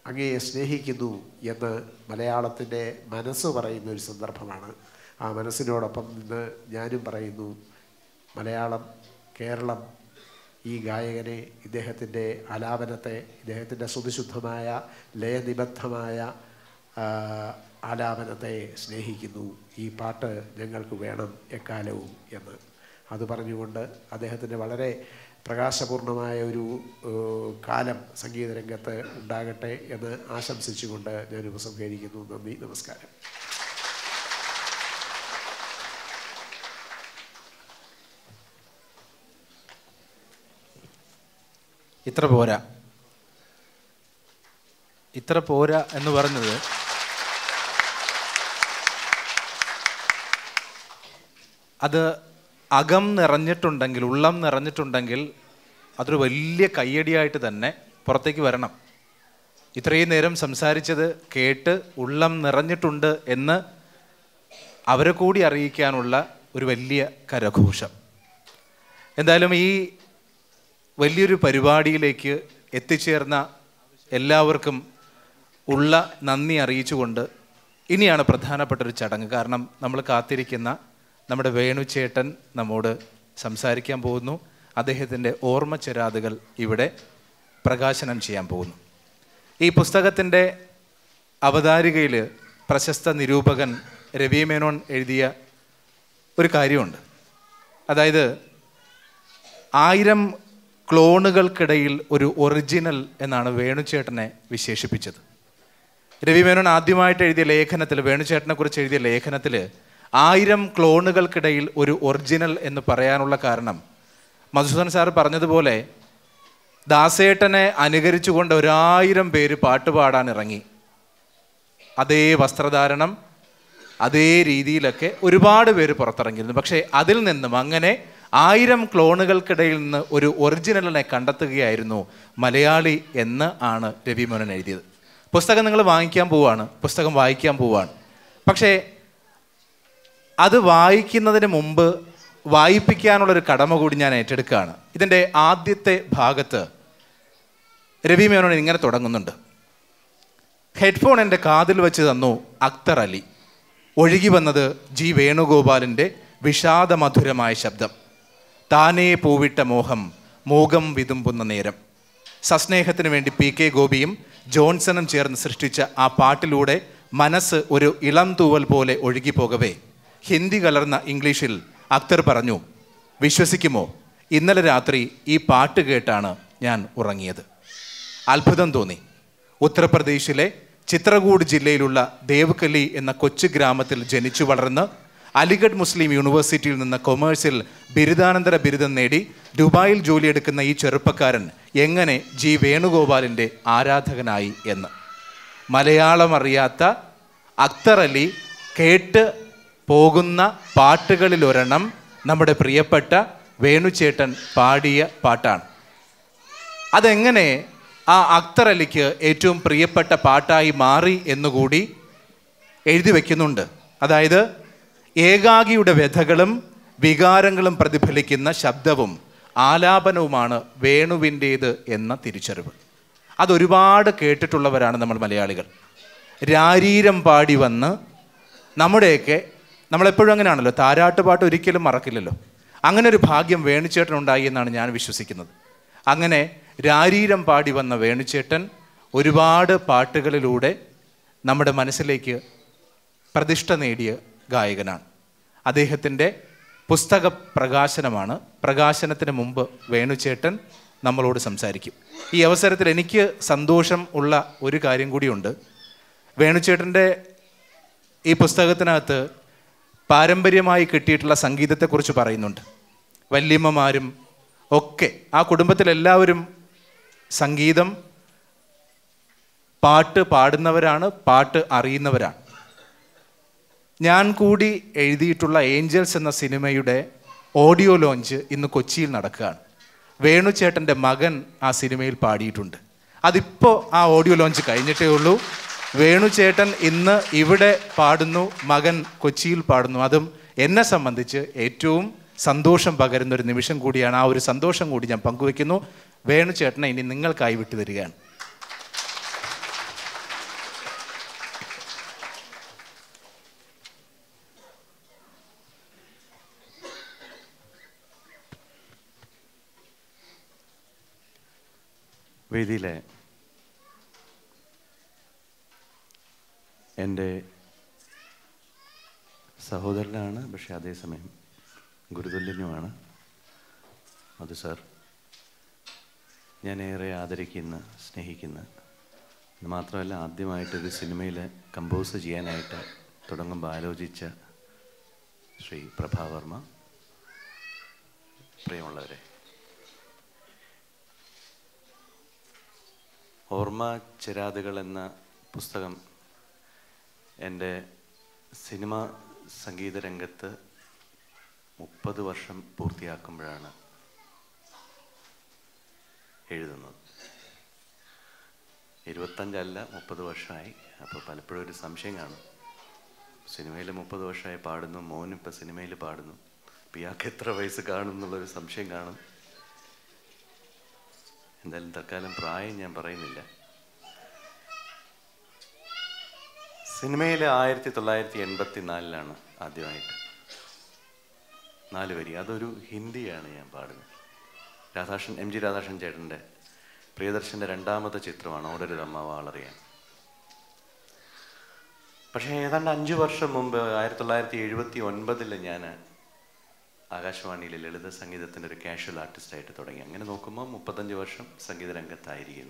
അങ്ങയെ സ്നേഹിക്കുന്നു എന്ന് മലയാളത്തിൻ്റെ മനസ്സ് പറയുന്ന ഒരു സന്ദർഭമാണ് ആ മനസ്സിനോടൊപ്പം നിന്ന് ഞാനും പറയുന്നു മലയാളം കേരളം ഈ ഗായകനെ ഇദ്ദേഹത്തിൻ്റെ ആലാപനത്തെ ഇദ്ദേഹത്തിൻ്റെ സുതിശുദ്ധമായ ലയനിബദ്ധമായ ആ, ആലാപനത്തെ സ്നേഹിക്കുന്നു ഈ പാട്ട് ഞങ്ങൾക്ക് വേണം എക്കാലവും എന്ന് അത് പറഞ്ഞുകൊണ്ട് അദ്ദേഹത്തിൻ്റെ വളരെ പ്രകാശപൂർണമായ ഒരു ഏഹ്, കാലം സംഗീത രംഗത്ത് ഉണ്ടാകട്ടെ എന്ന് ആശംസിച്ചുകൊണ്ട് ഞാൻ ഉപസംഹരിക്കുന്നു നന്ദി നമസ്കാരം ഇത്ര പോരാ ഇത്ര പോരാ എന്ന് പറഞ്ഞത് അത് അകം നിറഞ്ഞിട്ടുണ്ടെങ്കിൽ ഉള്ളം നിറഞ്ഞിട്ടുണ്ടെങ്കിൽ അതൊരു വലിയ കയ്യടിയായിട്ട് തന്നെ പുറത്തേക്ക് വരണം ഇത്രയും നേരം സംസാരിച്ചത് കേട്ട് ഉള്ളം നിറഞ്ഞിട്ടുണ്ട് എന്ന് അവരെ കൂടി അറിയിക്കാനുള്ള ഒരു വലിയ കരഘോഷം എന്തായാലും ഈ വലിയൊരു പരിപാടിയിലേക്ക് എത്തിച്ചേർന്ന എല്ലാവർക്കും ഉള്ള നന്ദി അറിയിച്ചുകൊണ്ട് ഇനിയാണ് പ്രധാനപ്പെട്ട ഒരു ചടങ്ങ് കാരണം നമ്മൾ കാത്തിരിക്കുന്ന നമ്മുടെ വേണുചേട്ടൻ നമ്മോട് സംസാരിക്കാൻ പോകുന്നു അദ്ദേഹത്തിൻ്റെ ഓർമ്മ ചെരാതുകൾ ഇവിടെ പ്രകാശനം ചെയ്യാൻ പോകുന്നു ഈ പുസ്തകത്തിൻ്റെ അവതാരികയിൽ പ്രശസ്ത നിരൂപകൻ രവി മേനോൻ എഴുതിയ ഒരു കാര്യമുണ്ട് അതായത് ആയിരം ക്ലോണുകൾക്കിടയിൽ ഒരു ഒറിജിനൽ എന്നാണ് വേണുചേട്ടനെ വിശേഷിപ്പിച്ചത് രവി മേനോൻ ആദ്യമായിട്ട് എഴുതിയ ലേഖനത്തിൽ വേണുചേട്ടനെ കുറിച്ച് എഴുതിയ ലേഖനത്തിൽ ആയിരം ക്ലോണുകൾക്കിടയിൽ ഒരു ഒറിജിനൽ എന്ന് പറയാനുള്ള കാരണം മധുസൂദൻ സാർ പറഞ്ഞതുപോലെ ദാസേട്ടനെ അനുകരിച്ചുകൊണ്ട് ഒരായിരം പേര് പാട്ട് പാടാൻ ഇറങ്ങി അതേ വസ്ത്രധാരണം അതേ രീതിയിലൊക്കെ ഒരുപാട് പേര് പുറത്തിറങ്ങിയിരുന്നു പക്ഷേ അതിൽ നിന്നും അങ്ങനെ ആയിരം ക്ലോണുകൾക്കിടയിൽ നിന്ന് ഒരു ഒറിജിനലിനെ കണ്ടെത്തുകയായിരുന്നു മലയാളി എന്ന് ആണ് രവിമോഹനൻ എഴുതിയത് പുസ്തകം നിങ്ങൾ വാങ്ങിക്കാൻ പോവാണ് പുസ്തകം വായിക്കാൻ പോവാണ് പക്ഷേ അത് വായിക്കുന്നതിന് മുമ്പ് വായിപ്പിക്കാനുള്ളൊരു കടമ കൂടി ഞാൻ ഏറ്റെടുക്കുകയാണ് ഇതിൻ്റെ ആദ്യത്തെ ഭാഗത്ത് രവി മേനോൻ ഇങ്ങനെ തുടങ്ങുന്നുണ്ട് ഹെഡ്ഫോൺ എൻ്റെ കാതിൽ വെച്ച് തന്നു അക്തർ അലി ഒഴുകി വന്നത് ജി വേണുഗോപാലിൻ്റെ വിഷാദമധുരമായ ശബ്ദം താനേ പൂവിട്ട മോഹം മൂകം വിതുമ്പുന്ന നേരം സസ്നേഹത്തിന് വേണ്ടി പി കെ ഗോപിയും ജോൺസണും ചേർന്ന് സൃഷ്ടിച്ച ആ പാട്ടിലൂടെ മനസ്സ് ഒരു ഇളം തൂവൽ പോലെ ഒഴുകിപ്പോകവേ ഹിന്ദി കലർന്ന ഇംഗ്ലീഷിൽ അക്തർ പറഞ്ഞു വിശ്വസിക്കുമോ ഇന്നലെ രാത്രി ഈ പാട്ട് കേട്ടാണ് ഞാൻ ഉറങ്ങിയത് അത്ഭുതം തോന്നി ഉത്തർപ്രദേശിലെ ചിത്രകൂട് ജില്ലയിലുള്ള ദേവ്കലി എന്ന കൊച്ചു ഗ്രാമത്തിൽ ജനിച്ചു വളർന്ന് അലിഗഡ് മുസ്ലിം യൂണിവേഴ്സിറ്റിയിൽ നിന്ന് കൊമേഴ്സിൽ ബിരുദാനന്തര ബിരുദം നേടി ദുബായിൽ ജോലിയെടുക്കുന്ന ഈ ചെറുപ്പക്കാരൻ എങ്ങനെ ജി വേണുഗോപാലിൻ്റെ ആരാധകനായി എന്ന് മലയാളം അറിയാത്ത അക്തർ അലി കേട്ട് പോകുന്ന പാട്ടുകളിലൊരെണ്ണം നമ്മുടെ പ്രിയപ്പെട്ട വേണുചേട്ടൻ പാടിയ പാട്ടാണ് അതെങ്ങനെ ആ അക്തർ അലിക്ക് ഏറ്റവും പ്രിയപ്പെട്ട പാട്ടായി മാറി എന്നുകൂടി എഴുതി വയ്ക്കുന്നുണ്ട് അതായത് ഏകാഗിയുടെ വ്യഥകളും വികാരങ്ങളും പ്രതിഫലിക്കുന്ന ശബ്ദവും ആലാപനവുമാണ് വേണുവിൻ്റേത് എന്ന തിരിച്ചറിവ് അതൊരുപാട് കേട്ടിട്ടുള്ളവരാണ് നമ്മൾ മലയാളികൾ രാരീരം പാടി വന്ന് നമ്മുടെയൊക്കെ നമ്മളെപ്പോഴും അങ്ങനെയാണല്ലോ താരാട്ട് പാട്ട് ഒരിക്കലും മറക്കില്ലല്ലോ അങ്ങനെ ഒരു ഭാഗ്യം വേണുചേട്ടനുണ്ടായി എന്നാണ് ഞാൻ വിശ്വസിക്കുന്നത് അങ്ങനെ രാരീരം പാടി വന്ന വേണുചേട്ടൻ ഒരുപാട് പാട്ടുകളിലൂടെ നമ്മുടെ മനസ്സിലേക്ക് പ്രതിഷ്ഠ നേടിയ ഗായകനാണ് അദ്ദേഹത്തിൻ്റെ പുസ്തക പ്രകാശനമാണ് പ്രകാശനത്തിന് മുമ്പ് വേണുചേട്ടൻ നമ്മളോട് സംസാരിക്കും ഈ അവസരത്തിൽ എനിക്ക് സന്തോഷം ഉള്ള ഒരു കാര്യം കൂടിയുണ്ട് വേണുചേട്ടൻ്റെ ഈ പുസ്തകത്തിനകത്ത് പാരമ്പര്യമായി കിട്ടിയിട്ടുള്ള സംഗീതത്തെക്കുറിച്ച് പറയുന്നുണ്ട് വല്യമ്മമാരും ഒക്കെ ആ കുടുംബത്തിലെല്ലാവരും സംഗീതം പാട്ട് പാടുന്നവരാണ് പാട്ട് അറിയുന്നവരാണ് ഞാൻ കൂടി എഴുതിയിട്ടുള്ള ഏഞ്ചൽസ് എന്ന സിനിമയുടെ ഓഡിയോ ലോഞ്ച് ഇന്ന് കൊച്ചിയിൽ നടക്കുകയാണ് വേണുചേട്ടൻ്റെ മകൻ ആ സിനിമയിൽ പാടിയിട്ടുണ്ട് അതിപ്പോൾ ആ ഓഡിയോ ലോഞ്ച് കഴിഞ്ഞിട്ടേ ഉള്ളൂ വേണുചേട്ടൻ ഇന്ന് ഇവിടെ പാടുന്നു മകൻ കൊച്ചിയിൽ പാടുന്നു അതും എന്നെ സംബന്ധിച്ച് ഏറ്റവും സന്തോഷം പകരുന്ന ഒരു നിമിഷം കൂടിയാണ് ആ ഒരു സന്തോഷം കൂടി ഞാൻ പങ്കുവെക്കുന്നു വേണുചേട്ടനെ ഇനി നിങ്ങൾക്കായി വിട്ടു തരികയാണ് വേദിയിലെ എൻ്റെ സഹോദരനാണ് പക്ഷെ അതേസമയം ഗുരുതുല്യനുമാണ് മധു സാർ ഞാൻ ഏറെ ആദരിക്കുന്ന സ്നേഹിക്കുന്ന ഇത് മാത്രമല്ല ആദ്യമായിട്ടൊരു സിനിമയിൽ കമ്പോസ് ചെയ്യാനായിട്ട് തുടങ്ങുമ്പോൾ ആലോചിച്ച ശ്രീ പ്രഭാവർമ്മ പ്രിയമുള്ളവരെ ഓർമ്മ ചിരാതുകൾ എന്ന പുസ്തകം എൻ്റെ സിനിമ സംഗീത രംഗത്ത് മുപ്പത് വർഷം പൂർത്തിയാക്കുമ്പോഴാണ് എഴുതുന്നത് ഇരുപത്തഞ്ചല്ല മുപ്പത് വർഷമായി അപ്പോൾ പലപ്പോഴും ഒരു സംശയം കാണും സിനിമയിൽ മുപ്പത് വർഷമായി പാടുന്നു മോൻ ഇപ്പം സിനിമയിൽ പാടുന്നു ഇപ്പം ഇയാൾക്ക് എത്ര വയസ്സ് കാണും എന്നുള്ളൊരു സംശയം കാണും എന്തായാലും തൽക്കാലം പ്രായം ഞാൻ പറയുന്നില്ല സിനിമയിൽ ആയിരത്തി തൊള്ളായിരത്തി എൺപത്തി നാലിലാണ് ആദ്യമായിട്ട് നാല് വരി അതൊരു ഹിന്ദിയാണ് ഞാൻ പാടുന്നത് രാധാകൃഷ്ണൻ എം ജി രാധാകൃഷ്ണൻ ചേട്ടൻ്റെ പ്രിയദർശൻ്റെ രണ്ടാമത്തെ ചിത്രമാണ് ഓടരുതമ്മ വാളറിയാൻ പക്ഷേ ഏതാണ്ട് അഞ്ച് വർഷം മുമ്പ് ആയിരത്തി തൊള്ളായിരത്തി എഴുപത്തി ഒൻപതിൽ ഞാൻ ആകാശവാണിയിൽ ലളിത സംഗീതത്തിൻ്റെ ഒരു കാഷ്വൽ ആർട്ടിസ്റ്റായിട്ട് തുടങ്ങി അങ്ങനെ നോക്കുമ്പോൾ മുപ്പത്തഞ്ച് വർഷം സംഗീത രംഗത്തായിരിക്കുന്നു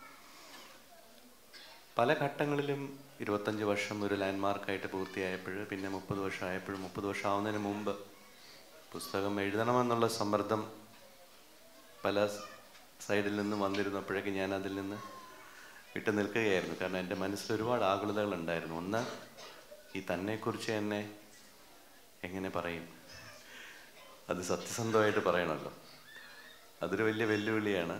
പല ഘട്ടങ്ങളിലും ഇരുപത്തഞ്ച് വർഷം ഒരു ലാൻഡ്മാർക്കായിട്ട് പൂർത്തിയായപ്പോൾ പിന്നെ മുപ്പത് വർഷമായപ്പോഴും മുപ്പത് വർഷം ആവുന്നതിന് മുമ്പ് പുസ്തകം എഴുതണമെന്നുള്ള സമ്മർദ്ദം പല സൈഡിൽ നിന്നും വന്നിരുന്നപ്പോഴേക്കും ഞാൻ അതിൽ നിന്ന് വിട്ടു നിൽക്കുകയായിരുന്നു കാരണം എൻ്റെ മനസ്സിൽ ഒരുപാട് ആകുലതകൾ ഉണ്ടായിരുന്നു ഒന്ന് ഈ തന്നെക്കുറിച്ച് എന്നെ എങ്ങനെ പറയും അത് സത്യസന്ധമായിട്ട് പറയണമല്ലോ അതൊരു വലിയ വെല്ലുവിളിയാണ്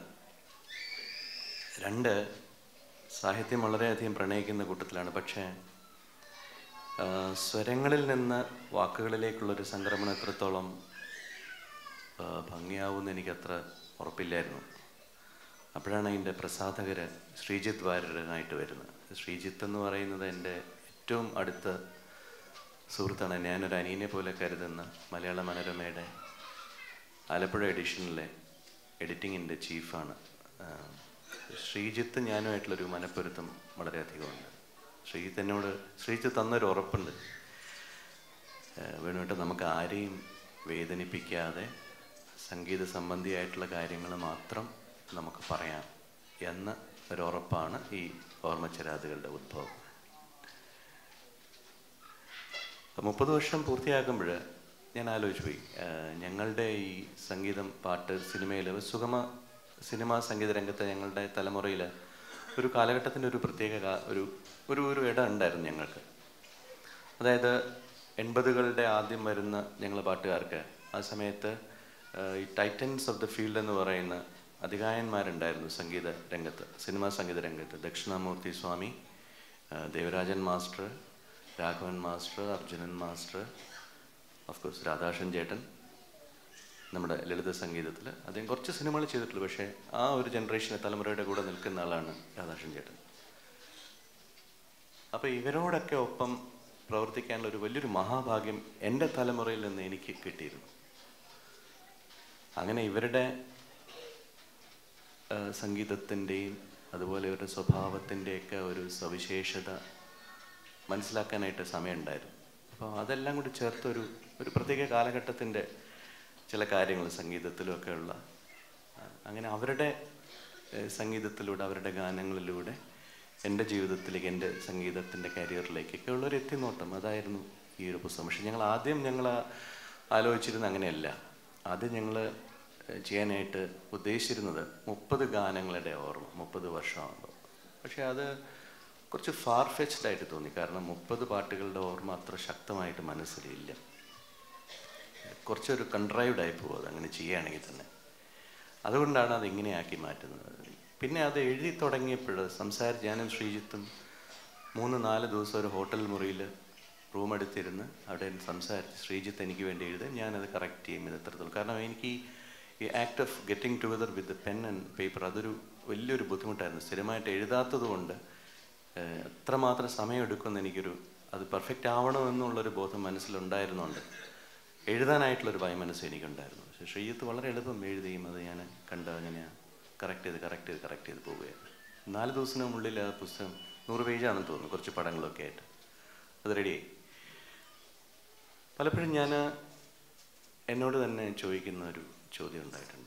രണ്ട് സാഹിത്യം വളരെയധികം പ്രണയിക്കുന്ന കൂട്ടത്തിലാണ് പക്ഷേ ആ, സ്വരങ്ങളിൽ നിന്ന് വാക്കുകളിലേക്കുള്ളൊരു സംക്രമണം എത്രത്തോളം ആ, ഭംഗിയാവുമെന്ന് എനിക്കത്ര ഉറപ്പില്ലായിരുന്നു അപ്പോഴാണ് അതിൻ്റെ പ്രസാധകര് ശ്രീജിത്ത് വാര്യരനായിട്ട് വരുന്നത് ശ്രീജിത്ത് എന്ന് പറയുന്നത് എൻ്റെ ഏറ്റവും അടുത്ത സുഹൃത്താണ് ഞാനൊരു അനിയനെ പോലെ കരുതുന്ന മലയാള മനോരമയുടെ ആലപ്പുഴ എഡിഷനിലെ എഡിറ്റിങ്ങിൻ്റെ ചീഫാണ് ആ, ശ്രീജിത്ത് ഞാനുമായിട്ടുള്ളൊരു മനപ്പൊരുത്തം വളരെയധികമുണ്ട് ശ്രീജിത്ത് എന്നോട് ശ്രീജിത്ത് തന്നൊരു ഉറപ്പുണ്ട് ഏഹ് വേണുവേട്ട നമുക്ക് ആരെയും വേദനിപ്പിക്കാതെ സംഗീത സംബന്ധിയായിട്ടുള്ള കാര്യങ്ങൾ മാത്രം നമുക്ക് പറയാം എന്ന ഒരു ഉറപ്പാണ് ഈ ഓർമ്മച്ചരാതുകളുടെ ഉദ്ഭവം മുപ്പത് വർഷം പൂർത്തിയാക്കുമ്പോൾ ഞാൻ ആലോചിച്ചു പോയി ഏഹ് ഞങ്ങളുടെ ഈ സംഗീതം പാട്ട് സിനിമയിൽ സുഗമ സിനിമാ സംഗീത രംഗത്ത് ഞങ്ങളുടെ തലമുറയിൽ ഒരു കാലഘട്ടത്തിൻ്റെ ഒരു പ്രത്യേക കാ- ഒരു ഒരു ഒരു ഇടം ഉണ്ടായിരുന്നു ഞങ്ങൾക്ക് അതായത് എൺപതുകളുടെ ആദ്യം വരുന്ന ഞങ്ങൾ പാട്ടുകാർക്ക് ആ സമയത്ത് ഏഹ്, ഈ ടൈറ്റൻസ് ഓഫ് ദ ഫീൽഡ് എന്ന് പറയുന്ന അധികായന്മാരുണ്ടായിരുന്നു സംഗീത രംഗത്ത് സിനിമാ സംഗീത രംഗത്ത് ദക്ഷിണാമൂർത്തി സ്വാമി ഏഹ്, Devarajan master Raghavan master Arjunan master of course Radhakrishnan ചേട്ടൻ നമ്മുടെ ലളിത സംഗീതത്തിൽ അദ്ദേഹം കുറച്ച് സിനിമകൾ ചെയ്തിട്ടുള്ളൂ പക്ഷേ ആ ഒരു ജനറേഷനെ തലമുറയുടെ കൂടെ നിൽക്കുന്ന ആളാണ് രാധാകൃഷ്ണൻ ചേട്ടൻ അപ്പോൾ ഇവരോടൊക്കെ ഒപ്പം പ്രവർത്തിക്കാനുള്ള ഒരു വലിയൊരു മഹാഭാഗ്യം എൻ്റെ തലമുറയിൽ നിന്ന് എനിക്ക് കിട്ടിയിരുന്നു അങ്ങനെ ഇവരുടെ ആ, സംഗീതത്തിൻ്റെയും അതുപോലെ ഇവരുടെ സ്വഭാവത്തിൻ്റെയൊക്കെ ഒരു സവിശേഷത മനസ്സിലാക്കാനായിട്ട് സമയമുണ്ടായിരുന്നു അപ്പോൾ അതെല്ലാം കൂടി ചേർത്തൊരു ഒരു പ്രത്യേക കാലഘട്ടത്തിൻ്റെ ചില കാര്യങ്ങൾ സംഗീതത്തിലും ഒക്കെ ഉള്ള ആ, അങ്ങനെ അവരുടെ ഏഹ്, സംഗീതത്തിലൂടെ അവരുടെ ഗാനങ്ങളിലൂടെ എൻ്റെ ജീവിതത്തിലേക്ക് എൻ്റെ സംഗീതത്തിൻ്റെ കരിയറിലേക്കൊക്കെ ഉള്ളൊരു എത്തിനോട്ടം അതായിരുന്നു ഈ ഒരു പുസ്തകം പക്ഷെ ഞങ്ങൾ ആദ്യം ഞങ്ങൾ ആലോചിച്ചിരുന്ന അങ്ങനെയല്ല ആദ്യം ഞങ്ങൾ ചെയ്യാനായിട്ട് ഉദ്ദേശിച്ചിരുന്നത് മുപ്പത് ഗാനങ്ങളുടെ ഓർമ്മ മുപ്പത് വർഷമാകുമ്പോൾ പക്ഷെ അത് കുറച്ച് ഫാർ ഫെച്ച്ഡ് ആയിട്ട് തോന്നി കാരണം മുപ്പത് പാട്ടുകളുടെ ഓർമ്മ അത്ര ശക്തമായിട്ട് മനസ്സിലില്ല കുറച്ചൊരു കൺട്രൈവ്ഡ് ആയി പോകും അത് അങ്ങനെ ചെയ്യുകയാണെങ്കിൽ തന്നെ അതുകൊണ്ടാണ് അത് ഇങ്ങനെയാക്കി മാറ്റുന്നത് പിന്നെ അത് എഴുതി തുടങ്ങിയപ്പോൾ സംസാരിച്ച് ഞാനും ശ്രീജിത്തും മൂന്ന് നാല് ദിവസം ഒരു ഹോട്ടൽ മുറിയിൽ റൂം എടുത്തിരുന്ന് അവിടെ സംസാരിച്ച് ശ്രീജിത്ത് എനിക്ക് വേണ്ടി എഴുതാൻ ഞാനത് കറക്റ്റ് ചെയ്യും ഇത് എത്രത്തോളം കാരണം എനിക്ക് ഈ- ഈ act of getting together with pen and paper അതൊരു വലിയൊരു ബുദ്ധിമുട്ടായിരുന്നു സ്ഥിരമായിട്ട് എഴുതാത്തത് കൊണ്ട് ഏഹ്, എത്രമാത്രം സമയം എടുക്കുമെന്ന് എനിക്കൊരു അത് പെർഫെക്റ്റ് ആവണമെന്നുള്ളൊരു ബോധം മനസ്സിലുണ്ടായിരുന്നുണ്ട് എഴുതാനായിട്ടുള്ളൊരു വൈമനസ് എനിക്കുണ്ടായിരുന്നു പക്ഷേ ശ്രീജിത്ത് വളരെ എളുപ്പം എഴുതുകയും അത് ഞാൻ കണ്ട് അങ്ങനെ കറക്റ്റ് ചെയ്ത് കറക്റ്റ് ചെയ്ത് കറക്റ്റ് ചെയ്ത് പോവുകയാണ് നാല് ദിവസത്തിനുള്ളിൽ ആ പുസ്തകം നൂറ് പേജാണെന്ന് തോന്നുന്നു കുറച്ച് പടങ്ങളൊക്കെ ആയിട്ട് അത് റെഡിയായി പലപ്പോഴും ഞാൻ എന്നോട് തന്നെ ചോദിക്കുന്ന ഒരു ചോദ്യം ഉണ്ടായിട്ടുണ്ട്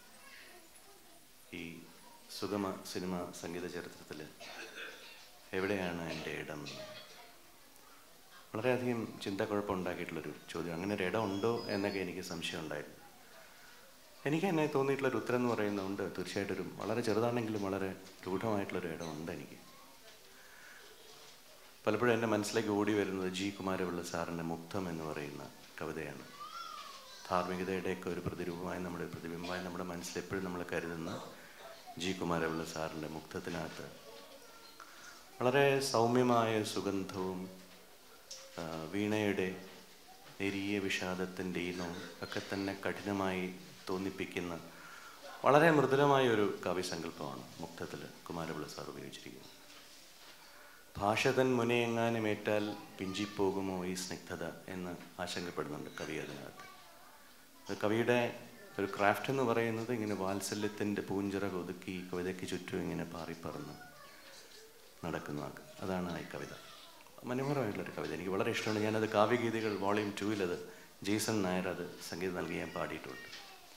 ഈ സുഗമ സിനിമ സംഗീത ചരിത്രത്തിൽ എവിടെയാണ് എൻ്റെ ഇടം എന്ന്. വളരെയധികം ചിന്തക്കുഴപ്പമുണ്ടാക്കിയിട്ടുള്ളൊരു ചോദ്യം അങ്ങനെ ഒരു ഇടം ഉണ്ടോ എന്നൊക്കെ എനിക്ക് സംശയം ഉണ്ടായിരുന്നു എനിക്ക് തന്നെ തോന്നിയിട്ടുള്ളൊരു ഉത്തരം എന്ന് പറയുന്നുണ്ട് തീർച്ചയായിട്ടും ഒരു വളരെ ചെറുതാണെങ്കിലും വളരെ രൂഢമായിട്ടുള്ളൊരു ഇടമുണ്ട് എനിക്ക് പലപ്പോഴും എൻ്റെ മനസ്സിലേക്ക് ഓടി വരുന്നത് ജി കുമാരപിള്ള സാറിൻ്റെ മുക്തം എന്ന് പറയുന്ന കവിതയാണ് ധാർമ്മികതയുടെയൊക്കെ ഒരു പ്രതിരൂപമായി നമ്മുടെ പ്രതിബിംബമായി നമ്മുടെ മനസ്സിൽ എപ്പോഴും നമ്മൾ കരുതുന്ന ജി കുമാരപിള്ള സാറിൻ്റെ മുക്തത്തിനകത്ത് വളരെ സൗമ്യമായ സുഗന്ധവും ആ, വീണയുടെ നേരിയ വിഷാദത്തിൻ്റെ ഈണവും ഒക്കെ തന്നെ കഠിനമായി തോന്നിപ്പിക്കുന്ന വളരെ മൃദുലമായ ഒരു കാവ്യസങ്കല്പമാണ് മുക്തത്തിൽ കുമാരപിള്ള സാർ ഉപയോഗിച്ചിരിക്കുന്നത് ഭാഷ തൻ മുനയെങ്ങാനും ഏറ്റാൽ പിഞ്ചിപ്പോകുമോ ഈ സ്നിഗ്ധത എന്ന് ആശങ്കപ്പെടുന്നുണ്ട് കവി അതിനകത്ത് അത് കവിയുടെ ഒരു ക്രാഫ്റ്റ് എന്ന് പറയുന്നത് ഇങ്ങനെ വാത്സല്യത്തിൻ്റെ പൂഞ്ചിറ ഒതുക്കി കവിതയ്ക്ക് ചുറ്റും ഇങ്ങനെ പാറിപ്പറന്ന് നടക്കുന്ന ആ- അതാണ് ആ ഈ കവിത മനോഹരമായിട്ടുള്ളൊരു കവിത എനിക്ക് വളരെ ഇഷ്ടമാണ് ഞാനത് കാവ്യഗീതികൾ വോളിയം ടൂവിൽ അത് ജെയ്സൺ നായർ അത് സംഗീതം നൽകി ഞാൻ പാടിയിട്ടുണ്ട്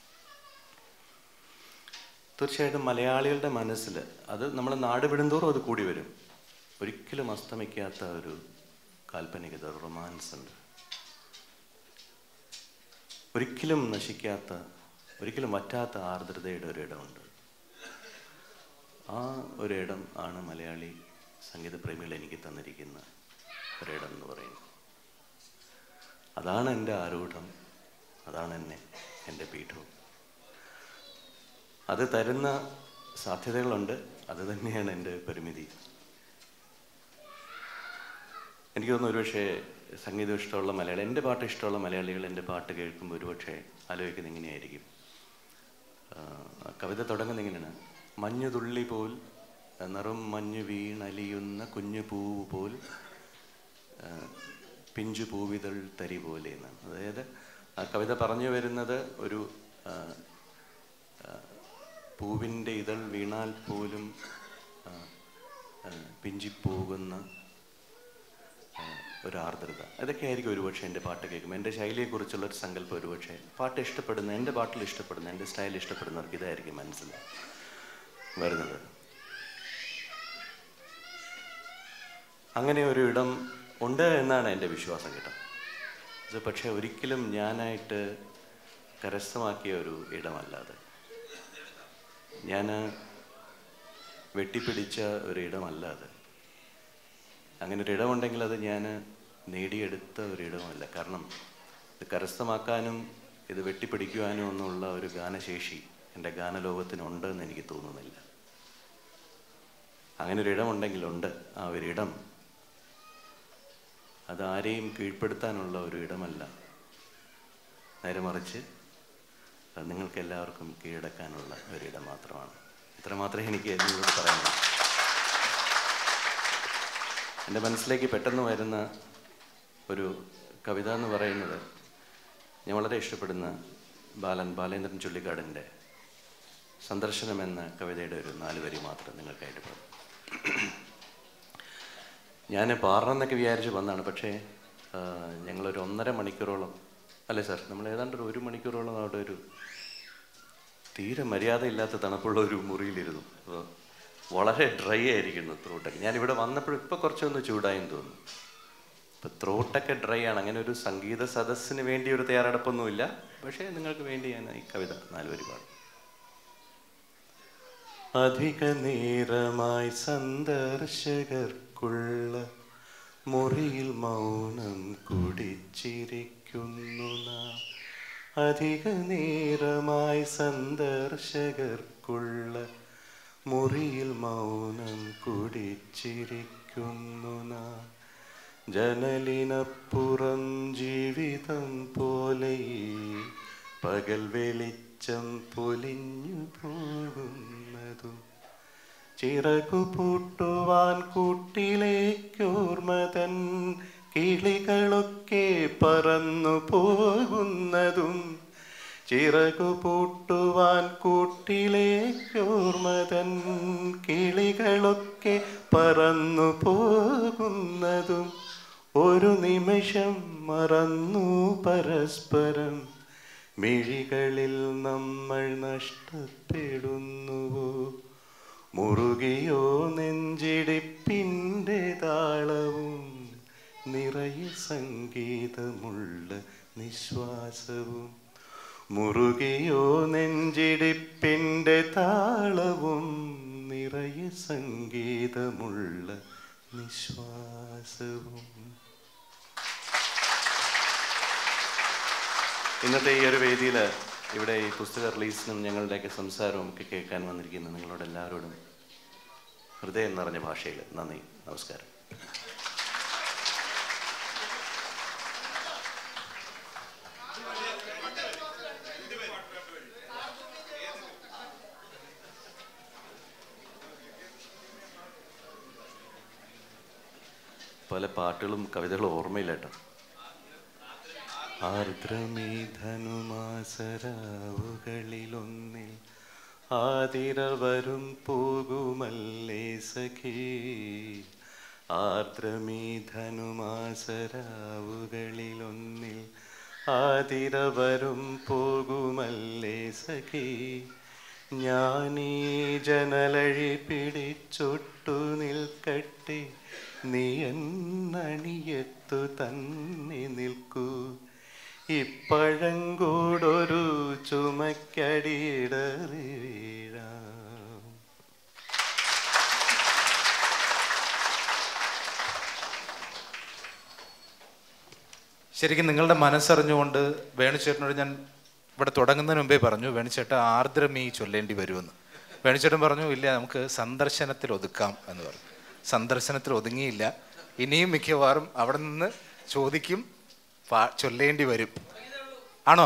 തീർച്ചയായിട്ടും മലയാളികളുടെ മനസ്സിൽ അത് നമ്മൾ നാട് വിടുന്തോറും അത് കൂടി വരും ഒരിക്കലും അസ്തമിക്കാത്ത ഒരു കാൽപ്പനികത റൊമാൻസ് ഉണ്ട് ഒരിക്കലും നശിക്കാത്ത ഒരിക്കലും വറ്റാത്ത ആർദ്രതയുടെ ഒരിടമുണ്ട് ആ ഒരിടം ആണ് മലയാളി സംഗീതപ്രേമികൾ എനിക്ക് തന്നിരിക്കുന്ന ഒരിടം എന്ന് പറയുന്നത് അതാണ് എൻ്റെ ആരൂഢം അതാണ് എന്നെ എൻ്റെ പീഠവും അത് തരുന്ന സാധ്യതകളുണ്ട് അത് തന്നെയാണ് എൻ്റെ പരിമിതി എനിക്ക് തോന്നുന്നു ഒരുപക്ഷെ സംഗീതം ഇഷ്ടമുള്ള മലയാളി എൻ്റെ പാട്ട് ഇഷ്ടമുള്ള മലയാളികൾ എൻ്റെ പാട്ട് കേൾക്കുമ്പോൾ ഒരുപക്ഷെ ആലോചിക്കുന്നത് ഇങ്ങനെയായിരിക്കും ആ, കവിത തുടങ്ങുന്നത് ഇങ്ങനെയാണ് മഞ്ഞു തുള്ളി പോൽ നിറം മഞ്ഞു വീണലിയുന്ന കുഞ്ഞു പൂവ് പോൽ ആ, പിഞ്ചു പൂവിതൾ തരി പോലെ എന്നാണ് അതായത് ആ കവിത പറഞ്ഞു വരുന്നത് ഒരു ആ, ആ, പൂവിൻ്റെ ഇതൾ വീണാൽ പോലും ആ, ആ, പിഞ്ചിപ്പോകുന്ന ആ, ഒരു ആർദ്രത അതൊക്കെ ആയിരിക്കും ഒരുപക്ഷെ എൻ്റെ പാട്ട് കേൾക്കുമ്പോൾ എൻ്റെ ശൈലിയെക്കുറിച്ചുള്ള ഒരു സങ്കല്പം ഒരുപക്ഷെ പാട്ട് ഇഷ്ടപ്പെടുന്ന എൻ്റെ പാട്ടിൽ ഇഷ്ടപ്പെടുന്ന എൻ്റെ സ്റ്റൈൽ ഇഷ്ടപ്പെടുന്നവർക്ക് ഇതായിരിക്കും മനസ്സിൽ വരുന്നത് അങ്ങനെ ഒരു ഇടം ഉണ്ട് എന്നാണ് എൻ്റെ വിശ്വാസം കേട്ടോ ഇത് പക്ഷേ ഒരിക്കലും ഞാനായിട്ട് കരസ്ഥമാക്കിയ ഒരു ഇടമല്ലാതെ ഞാൻ വെട്ടിപ്പിടിച്ച ഒരു ഇടമല്ലാതെ അങ്ങനെ ഒരു ഇടമുണ്ടെങ്കിൽ അത് ഞാൻ നേടിയെടുത്ത ഒരു ഇടമല്ല കാരണം ഇത് കരസ്ഥമാക്കാനും ഇത് വെട്ടിപ്പിടിക്കുവാനും ഒന്നുമുള്ള ഒരു ഗാനശേഷി എൻ്റെ ഗാനലോകത്തിനുണ്ട് എന്ന് എനിക്ക് തോന്നുന്നില്ല അങ്ങനെ ഒരു ഇടമുണ്ടെങ്കിലുണ്ട് ആ ഒരു ഇടം അത് ആരെയും കീഴ്പ്പെടുത്താനുള്ള ഒരു ഇടമല്ല നേരെ മറിച്ച് അത് നിങ്ങൾക്ക് എല്ലാവർക്കും കീഴടക്കാനുള്ള ഒരിടം മാത്രമാണ് ഇത്ര മാത്രമേ എനിക്ക് നിങ്ങളോട് പറയാനുള്ളൂ എൻ്റെ മനസ്സിലേക്ക് പെട്ടെന്ന് വരുന്ന ഒരു കവിത എന്ന് പറയുന്നത് ഞാൻ വളരെ ഇഷ്ടപ്പെടുന്ന ബാലൻ ബാലേന്ദ്രൻ ചുള്ളിക്കാടിൻ്റെ സന്ദർശനം എന്ന കവിതയുടെ ഒരു നാല് വരി മാത്രം നിങ്ങൾക്കായിട്ട് പറഞ്ഞു ഞാൻ പാറണമെന്നൊക്കെ വിചാരിച്ച് വന്നതാണ് പക്ഷേ ആ, ഞങ്ങളൊരു ഒന്നര മണിക്കൂറോളം അല്ലേ സാർ നമ്മൾ ഏതാണ്ട് ഒരു ഒരു മണിക്കൂറോളം അവിടെ ഒരു തീരെ മര്യാദയില്ലാത്ത തണുപ്പുള്ള ഒരു മുറിയിലിരുന്നു അപ്പോൾ വളരെ ഡ്രൈ ആയിരിക്കുന്നു ത്രോട്ടൊക്കെ ഞാൻ ഇവിടെ വന്നപ്പോൾ ഇപ്പോൾ കുറച്ചൊന്ന് ചൂടായെന്ന് തോന്നുന്നു ഇപ്പം ത്രോട്ടൊക്കെ ഡ്രൈ ആണ് അങ്ങനെ ഒരു സംഗീത സദസ്സിന് വേണ്ടി ഒരു തയ്യാറെടുപ്പൊന്നുമില്ല പക്ഷേ നിങ്ങൾക്ക് വേണ്ടി ഞാൻ ഈ കവിത നാല് വരി പാടും അധിക നേരമായി സന്ദർശകർക്കുള്ള മുറിയിൽ മൗനം കുടിച്ചിരിക്കുന്നു നാം അധിക നേരമായി സന്ദർശകർക്കുള്ള മുറിയിൽ മൗനം കുടിച്ചിരിക്കുന്നു നാം ജനലിനപ്പുറം ജീവിതം പോലെ ഈ പകൽ വെളിച്ചം പൊലിഞ്ഞു പോകുന്നതും ചിറകു പൂട്ടുവാൻ കൂട്ടിലേക്കോർമതൻ കിളികളൊക്കെ പറന്നു പോകുന്നതും ചിറകു പൂട്ടുവാൻ കൂട്ടിലേക്കോർമതൻ കിളികളൊക്കെ പറന്നു പോകുന്നതും ഒരു നിമിഷം മറന്നു പരസ്പരം മിഴികളിൽ നമ്മൾ നഷ്ടപ്പെടുന്നുവോ മുറുകിയോ നെഞ്ചിടിപ്പിൻ്റെ താളവും നിറയെ സംഗീതമുള്ള നിശ്വാസവും മുറുകിയോ നെഞ്ചിടിപ്പിൻ്റെ താളവും നിറയെ സംഗീതമുള്ള നിശ്വാസവും ഇന്നത്തെ ഈ ഒരു വേദിയിൽ ഇവിടെ ഈ പുസ്തക റിലീസിനും ഞങ്ങളുടെയൊക്കെ സംസാരവും ഒക്കെ കേൾക്കാൻ വന്നിരിക്കുന്ന നിങ്ങളോട് എല്ലാവരോടും ഹൃദയം നിറഞ്ഞ ഭാഷയിൽ നന്ദി നമസ്കാരം പല പാട്ടുകളും കവിതകളും ഓർമ്മയില്ല കേട്ടോ ആർദ്രമീ ധനുമാസരാവുകളിലൊന്നിൽ ആതിര വരും പോകുമല്ലേ സഖേ ആർദ്രമീ ധനുമാസരാവുകളിലൊന്നിൽ ആതിര വരും പോകുമല്ലേ സഖേ ഞാനീ ജനലഴി പിടിച്ചൊട്ടു നിൽക്കട്ടെ നീ എന്നണിയത്തു തന്നെ നിൽക്കൂ ഇപ്പഴങ്കൂടൊരു ചുമക്കടിയിടറി വീഴാം ശരിക്കും നിങ്ങളുടെ മനസ്സറിഞ്ഞുകൊണ്ട് വേണുചേട്ടനോട് ഞാൻ ഇവിടെ തുടങ്ങുന്നതിന് മുമ്പേ പറഞ്ഞു വേണുചേട്ടൻ ആർദ്രമീ ചൊല്ലേണ്ടി വരുമെന്ന് വേണുചേട്ടൻ പറഞ്ഞു ഇല്ല നമുക്ക് സന്ദർശനത്തിൽ ഒതുക്കാം എന്ന് പറഞ്ഞു സന്ദർശനത്തിൽ ഒതുങ്ങിയില്ല ഇനിയും മിക്കവാറും അവിടെ നിന്ന് ചോദിക്കും പാ- ചൊല്ലേണ്ടി വരും ആണോ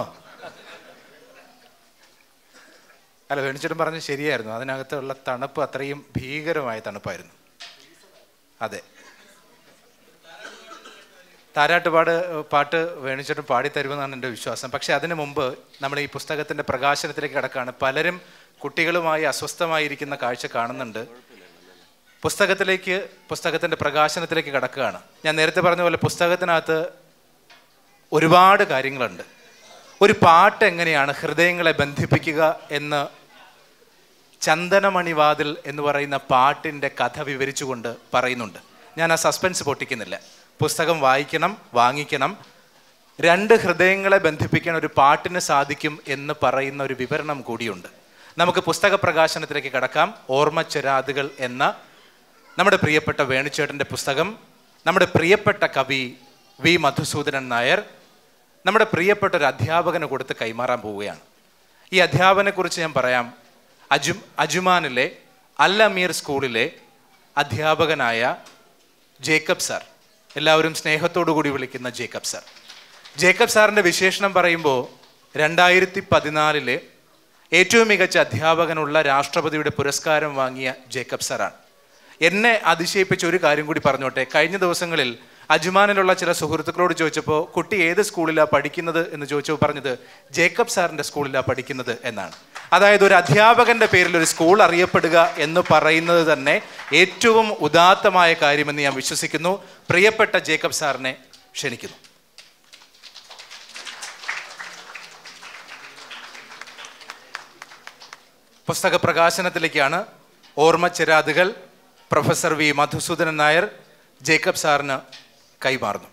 അല്ല വേണുചേട്ടൻ പറഞ്ഞു ശരിയായിരുന്നു അതിനകത്തുള്ള തണുപ്പ് അത്രയും ഭീകരമായ തണുപ്പായിരുന്നു അതെ താരാട്ടുപാട് പാട്ട് വേണിച്ചേട്ടൻ പാടിത്തരുമെന്നാണ് എൻ്റെ വിശ്വാസം പക്ഷെ അതിനു മുമ്പ് നമ്മൾ ഈ പുസ്തകത്തിൻ്റെ പ്രകാശനത്തിലേക്ക് കിടക്കുകയാണ് പലരും കുട്ടികളുമായി അസ്വസ്ഥമായിരിക്കുന്ന കാഴ്ച കാണുന്നുണ്ട് പുസ്തകത്തിലേക്ക് പുസ്തകത്തിൻ്റെ പ്രകാശനത്തിലേക്ക് കിടക്കുകയാണ് ഞാൻ നേരത്തെ പറഞ്ഞ പോലെ പുസ്തകത്തിനകത്ത് ഒരുപാട് കാര്യങ്ങളുണ്ട് ഒരു പാട്ട് എങ്ങനെയാണ് ഹൃദയങ്ങളെ ബന്ധിപ്പിക്കുക എന്ന് ചന്ദനമണിവാതിൽ എന്ന് പറയുന്ന പാട്ടിൻ്റെ കഥ വിവരിച്ചുകൊണ്ട് പറയുന്നുണ്ട് ഞാൻ ആ സസ്പെൻസ് പൊട്ടിക്കുന്നില്ല പുസ്തകം വായിക്കണം വാങ്ങിക്കണം രണ്ട് ഹൃദയങ്ങളെ ബന്ധിപ്പിക്കാൻ ഒരു പാട്ടിന് സാധിക്കും എന്ന് പറയുന്ന ഒരു വിവരണം കൂടിയുണ്ട് നമുക്ക് പുസ്തക പ്രകാശനത്തിലേക്ക് കടക്കാം ഓർമ്മച്ചെരാതുകൾ എന്ന നമ്മുടെ പ്രിയപ്പെട്ട വേണുചേട്ടൻ്റെ പുസ്തകം നമ്മുടെ പ്രിയപ്പെട്ട കവി വി മധുസൂദനൻ നായർ നമ്മുടെ പ്രിയപ്പെട്ട ഒരു അധ്യാപകന് കൊടുത്ത് കൈമാറാൻ പോവുകയാണ് ഈ അധ്യാപകനെക്കുറിച്ച് ഞാൻ പറയാം അജു അജുമാനിലെ അൽ അമീർ സ്കൂളിലെ അധ്യാപകനായ ജേക്കബ് സാർ എല്ലാവരും സ്നേഹത്തോടു കൂടി വിളിക്കുന്ന ജേക്കബ് സാർ ജേക്കബ് സാറിൻ്റെ വിശേഷണം പറയുമ്പോൾ രണ്ടായിരത്തി പതിനാലിലെ ഏറ്റവും മികച്ച അധ്യാപകനുള്ള രാഷ്ട്രപതിയുടെ പുരസ്കാരം വാങ്ങിയ ജേക്കബ് സാറാണ് എന്നെ അതിശയിപ്പിച്ച ഒരു കാര്യം കൂടി പറഞ്ഞോട്ടെ കഴിഞ്ഞ ദിവസങ്ങളിൽ അജ്മാനിലുള്ള ചില സുഹൃത്തുക്കളോട് ചോദിച്ചപ്പോൾ കുട്ടി ഏത് സ്കൂളിലാണ് പഠിക്കുന്നത് എന്ന് ചോദിച്ചപ്പോൾ പറഞ്ഞത് ജേക്കബ് സാറിൻ്റെ സ്കൂളിലാണ് പഠിക്കുന്നത് എന്നാണ് അതായത് ഒരു അധ്യാപകന്റെ പേരിൽ ഒരു സ്കൂൾ അറിയപ്പെടുക എന്ന് പറയുന്നത് തന്നെ ഏറ്റവും ഉദാത്തമായ കാര്യമെന്ന് ഞാൻ വിശ്വസിക്കുന്നു പ്രിയപ്പെട്ട ജേക്കബ് സാറിനെ ക്ഷണിക്കുന്നു പുസ്തക പ്രകാശനത്തിലേക്കാണ് Ormachirathukal professor V Madhusoodanan Nair Jacob സാറിന് കൈമാറുന്നു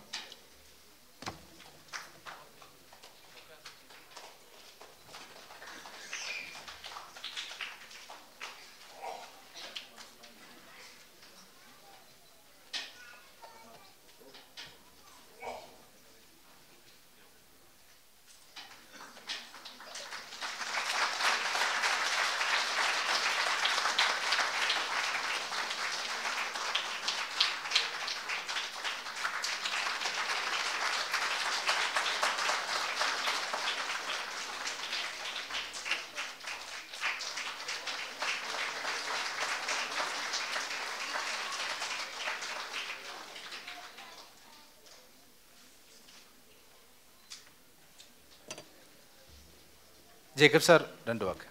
ജേക്കബ് സാർ രണ്ട് വാക്ക്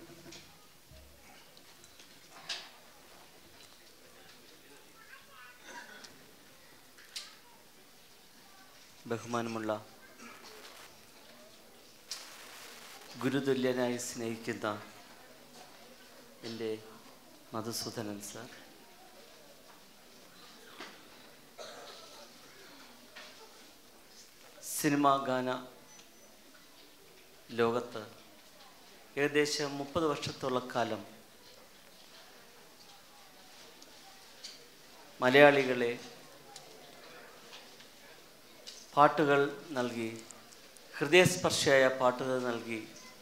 ബഹുമാനമുള്ള ഗുരുതുല്യനായി സ്നേഹിക്കുന്ന എൻ്റെ മധുസൂദനൻ സാർ സിനിമാ ഗാന ലോകത്ത് ഏകദേശം മുപ്പത് വർഷത്തോളം കാലം മലയാളികളെ പാട്ടുകൾ നൽകി ഹൃദയസ്പർശിയായ പാട്ടുകൾ നൽകി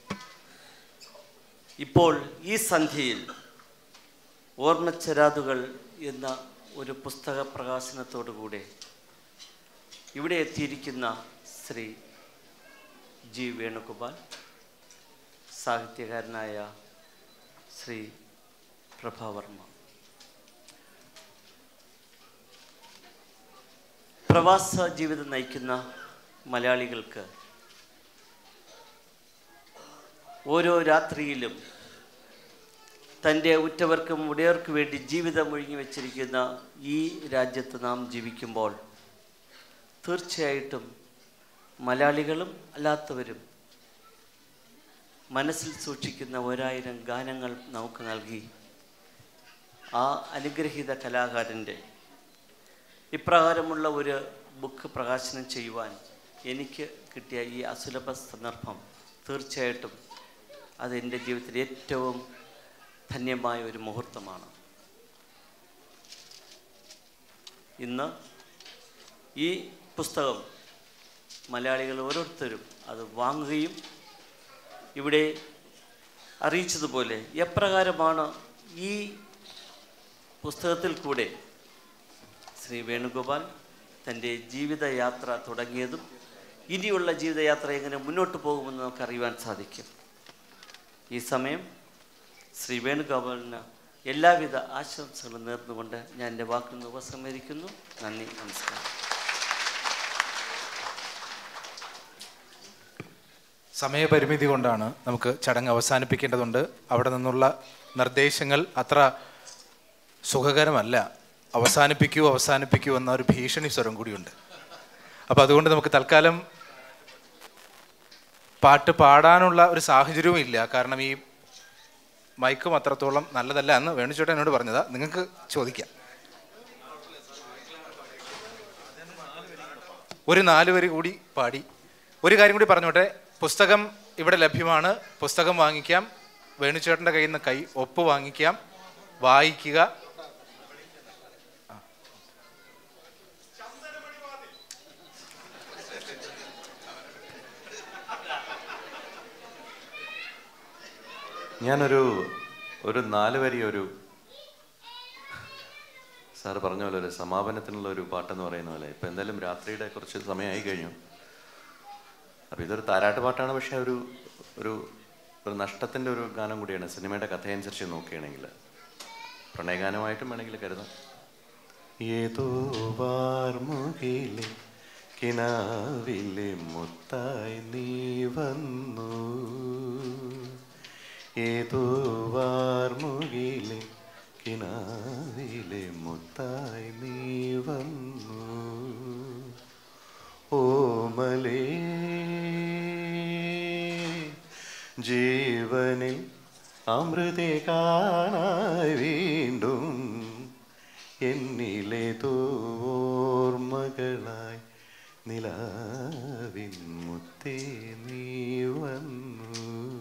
ഇപ്പോൾ ഈ സന്ധ്യയിൽ ഓർമ്മച്ചരാതുകൾ എന്ന ഒരു പുസ്തക പ്രകാശനത്തോടുകൂടെ ഇവിടെ എത്തിയിരിക്കുന്ന ശ്രീ ജി വേണുഗോപാൽ സാഹിത്യകാരനായ ശ്രീ പ്രഭാവർമ്മ പ്രവാസ ജീവിതം നയിക്കുന്ന മലയാളികൾക്ക് ഓരോ രാത്രിയിലും തൻ്റെ ഉറ്റവർക്കും ഉടയവർക്കും വേണ്ടി ജീവിതം ഒഴുങ്ങി വച്ചിരിക്കുന്ന ഈ രാജ്യത്ത് നാം ജീവിക്കുമ്പോൾ തീർച്ചയായിട്ടും മലയാളികളും അല്ലാത്തവരും മനസ്സിൽ സൂക്ഷിക്കുന്ന ഒരായിരം ഗാനങ്ങൾ നമുക്ക് നൽകി ആ അനുഗ്രഹീത കലാകാരൻ്റെ ഇപ്രകാരമുള്ള ഒരു ബുക്ക് പ്രകാശനം ചെയ്യുവാൻ എനിക്ക് കിട്ടിയ ഈ അസുലഭ സന്ദർഭം തീർച്ചയായിട്ടും അത് എൻ്റെ ജീവിതത്തിൽ ഏറ്റവും ധന്യമായ ഒരു മുഹൂർത്തമാണ് ഇന്ന് ഈ പുസ്തകം മലയാളികൾ ഓരോരുത്തരും അത് വാങ്ങുകയും ഇവിടെ അറിയിച്ചതുപോലെ എപ്രകാരമാണ് ഈ പുസ്തകത്തിൽ കൂടെ ശ്രീ വേണുഗോപാൽ തൻ്റെ ജീവിതയാത്ര തുടങ്ങിയതും ഇനിയുള്ള ജീവിതയാത്ര എങ്ങനെ മുന്നോട്ട് പോകുമെന്ന് നമുക്ക് അറിയുവാൻ സാധിക്കും ഈ സമയം ശ്രീ വേണുഗോപാലിന് എല്ലാവിധ ആശംസകളും നേർന്നുകൊണ്ട് ഞാൻ എൻ്റെ വാക്കിൽ ഉപസംഹരിക്കുന്നു നന്ദി നമസ്കാരം സമയപരിമിതി കൊണ്ടാണ് നമുക്ക് ചടങ്ങ് അവസാനിപ്പിക്കേണ്ടതുണ്ട് അവിടെ നിന്നുള്ള നിർദ്ദേശങ്ങൾ അത്ര സുഖകരമല്ല അവസാനിപ്പിക്കൂ അവസാനിപ്പിക്കൂ എന്ന ഒരു ഭീഷണി സ്വരം കൂടിയുണ്ട് അപ്പോൾ അതുകൊണ്ട് നമുക്ക് തൽക്കാലം പാട്ട് പാടാനുള്ള ഒരു സാഹചര്യവും ഇല്ല കാരണം ഈ മൈക്കും അത്രത്തോളം നല്ലതല്ല എന്ന് വേണുചേട്ടൻ എന്നോട് പറഞ്ഞതാ നിങ്ങൾക്ക് ചോദിക്കാം ഒരു നാല് വരി കൂടി പാടി ഒരു കാര്യം കൂടി പറഞ്ഞോട്ടെ പുസ്തകം ഇവിടെ ലഭ്യമാണ് പുസ്തകം വാങ്ങിക്കാം വേണുചേട്ടൻ്റെ കയ്യിൽ നിന്ന് കൈ ഒപ്പ് വാങ്ങിക്കാം വായിക്കുക ഞാനൊരു ഒരു നാല് വരി ഒരു സാറ് പറഞ്ഞ പോലെ ഒരു സമാപനത്തിനുള്ള ഒരു പാട്ടെന്ന് പറയുന്ന പോലെ ഇപ്പം എന്തായാലും രാത്രിയുടെ കുറച്ച് സമയമായി കഴിഞ്ഞു അപ്പോൾ ഇതൊരു താരാട്ട് പാട്ടാണ് പക്ഷേ ഒരു ഒരു ഒരു നഷ്ടത്തിൻ്റെ ഒരു ഗാനം കൂടിയാണ് സിനിമയുടെ കഥയനുസരിച്ച് നോക്കുകയാണെങ്കിൽ പ്രണയഗാനമായിട്ടും വേണമെങ്കിൽ കരുതാം ഏതോ വാർമുകിലെ കിനാവിലെ മുത്തായി നീ വന്നു ഏതോ വാർമുകിലെ കിനാവിലെ മുത്തായി നീ വന്നു ഓമലേ ജീവനിൽ അമൃതി കാണായി വീണ്ടും എന്നിലെ തോർമകളായി നിലാവിൻ മുത്തേ നീ വന്നു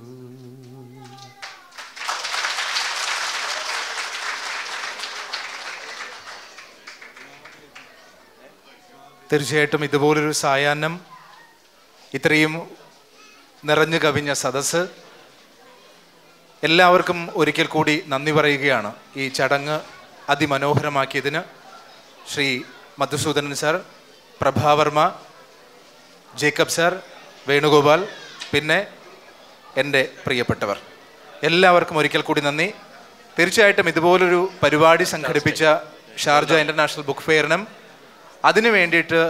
തീർച്ചയായിട്ടും ഇതുപോലൊരു സായാഹ്നം ഇത്രയും നിറഞ്ഞു കവിഞ്ഞ സദസ്സ് എല്ലാവർക്കും ഒരിക്കൽ കൂടി നന്ദി പറയുകയാണ് ഈ ചടങ്ങ് അതിമനോഹരമാക്കിയതിന് Shri Madhusoodanan sir Prabhavarma Jacob sir Venugopal പിന്നെ എൻ്റെ പ്രിയപ്പെട്ടവർ എല്ലാവർക്കും ഒരിക്കൽ കൂടി നന്ദി തീർച്ചയായിട്ടും ഇതുപോലൊരു പരിപാടി സംഘടിപ്പിച്ച ഷാർജ ഇൻ്റർനാഷണൽ ബുക്ക് ഫെയറിനും അതിനു വേണ്ടിയിട്ട്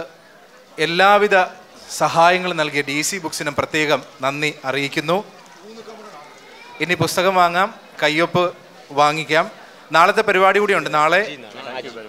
എല്ലാവിധ സഹായങ്ങളും നൽകിയ ഡി സി ബുക്സിനും പ്രത്യേകം നന്ദി അറിയിക്കുന്നു ഇനി പുസ്തകം വാങ്ങാം കയ്യൊപ്പ് വാങ്ങിക്കാം നാളത്തെ പരിപാടി കൂടിയുണ്ട് നാളെ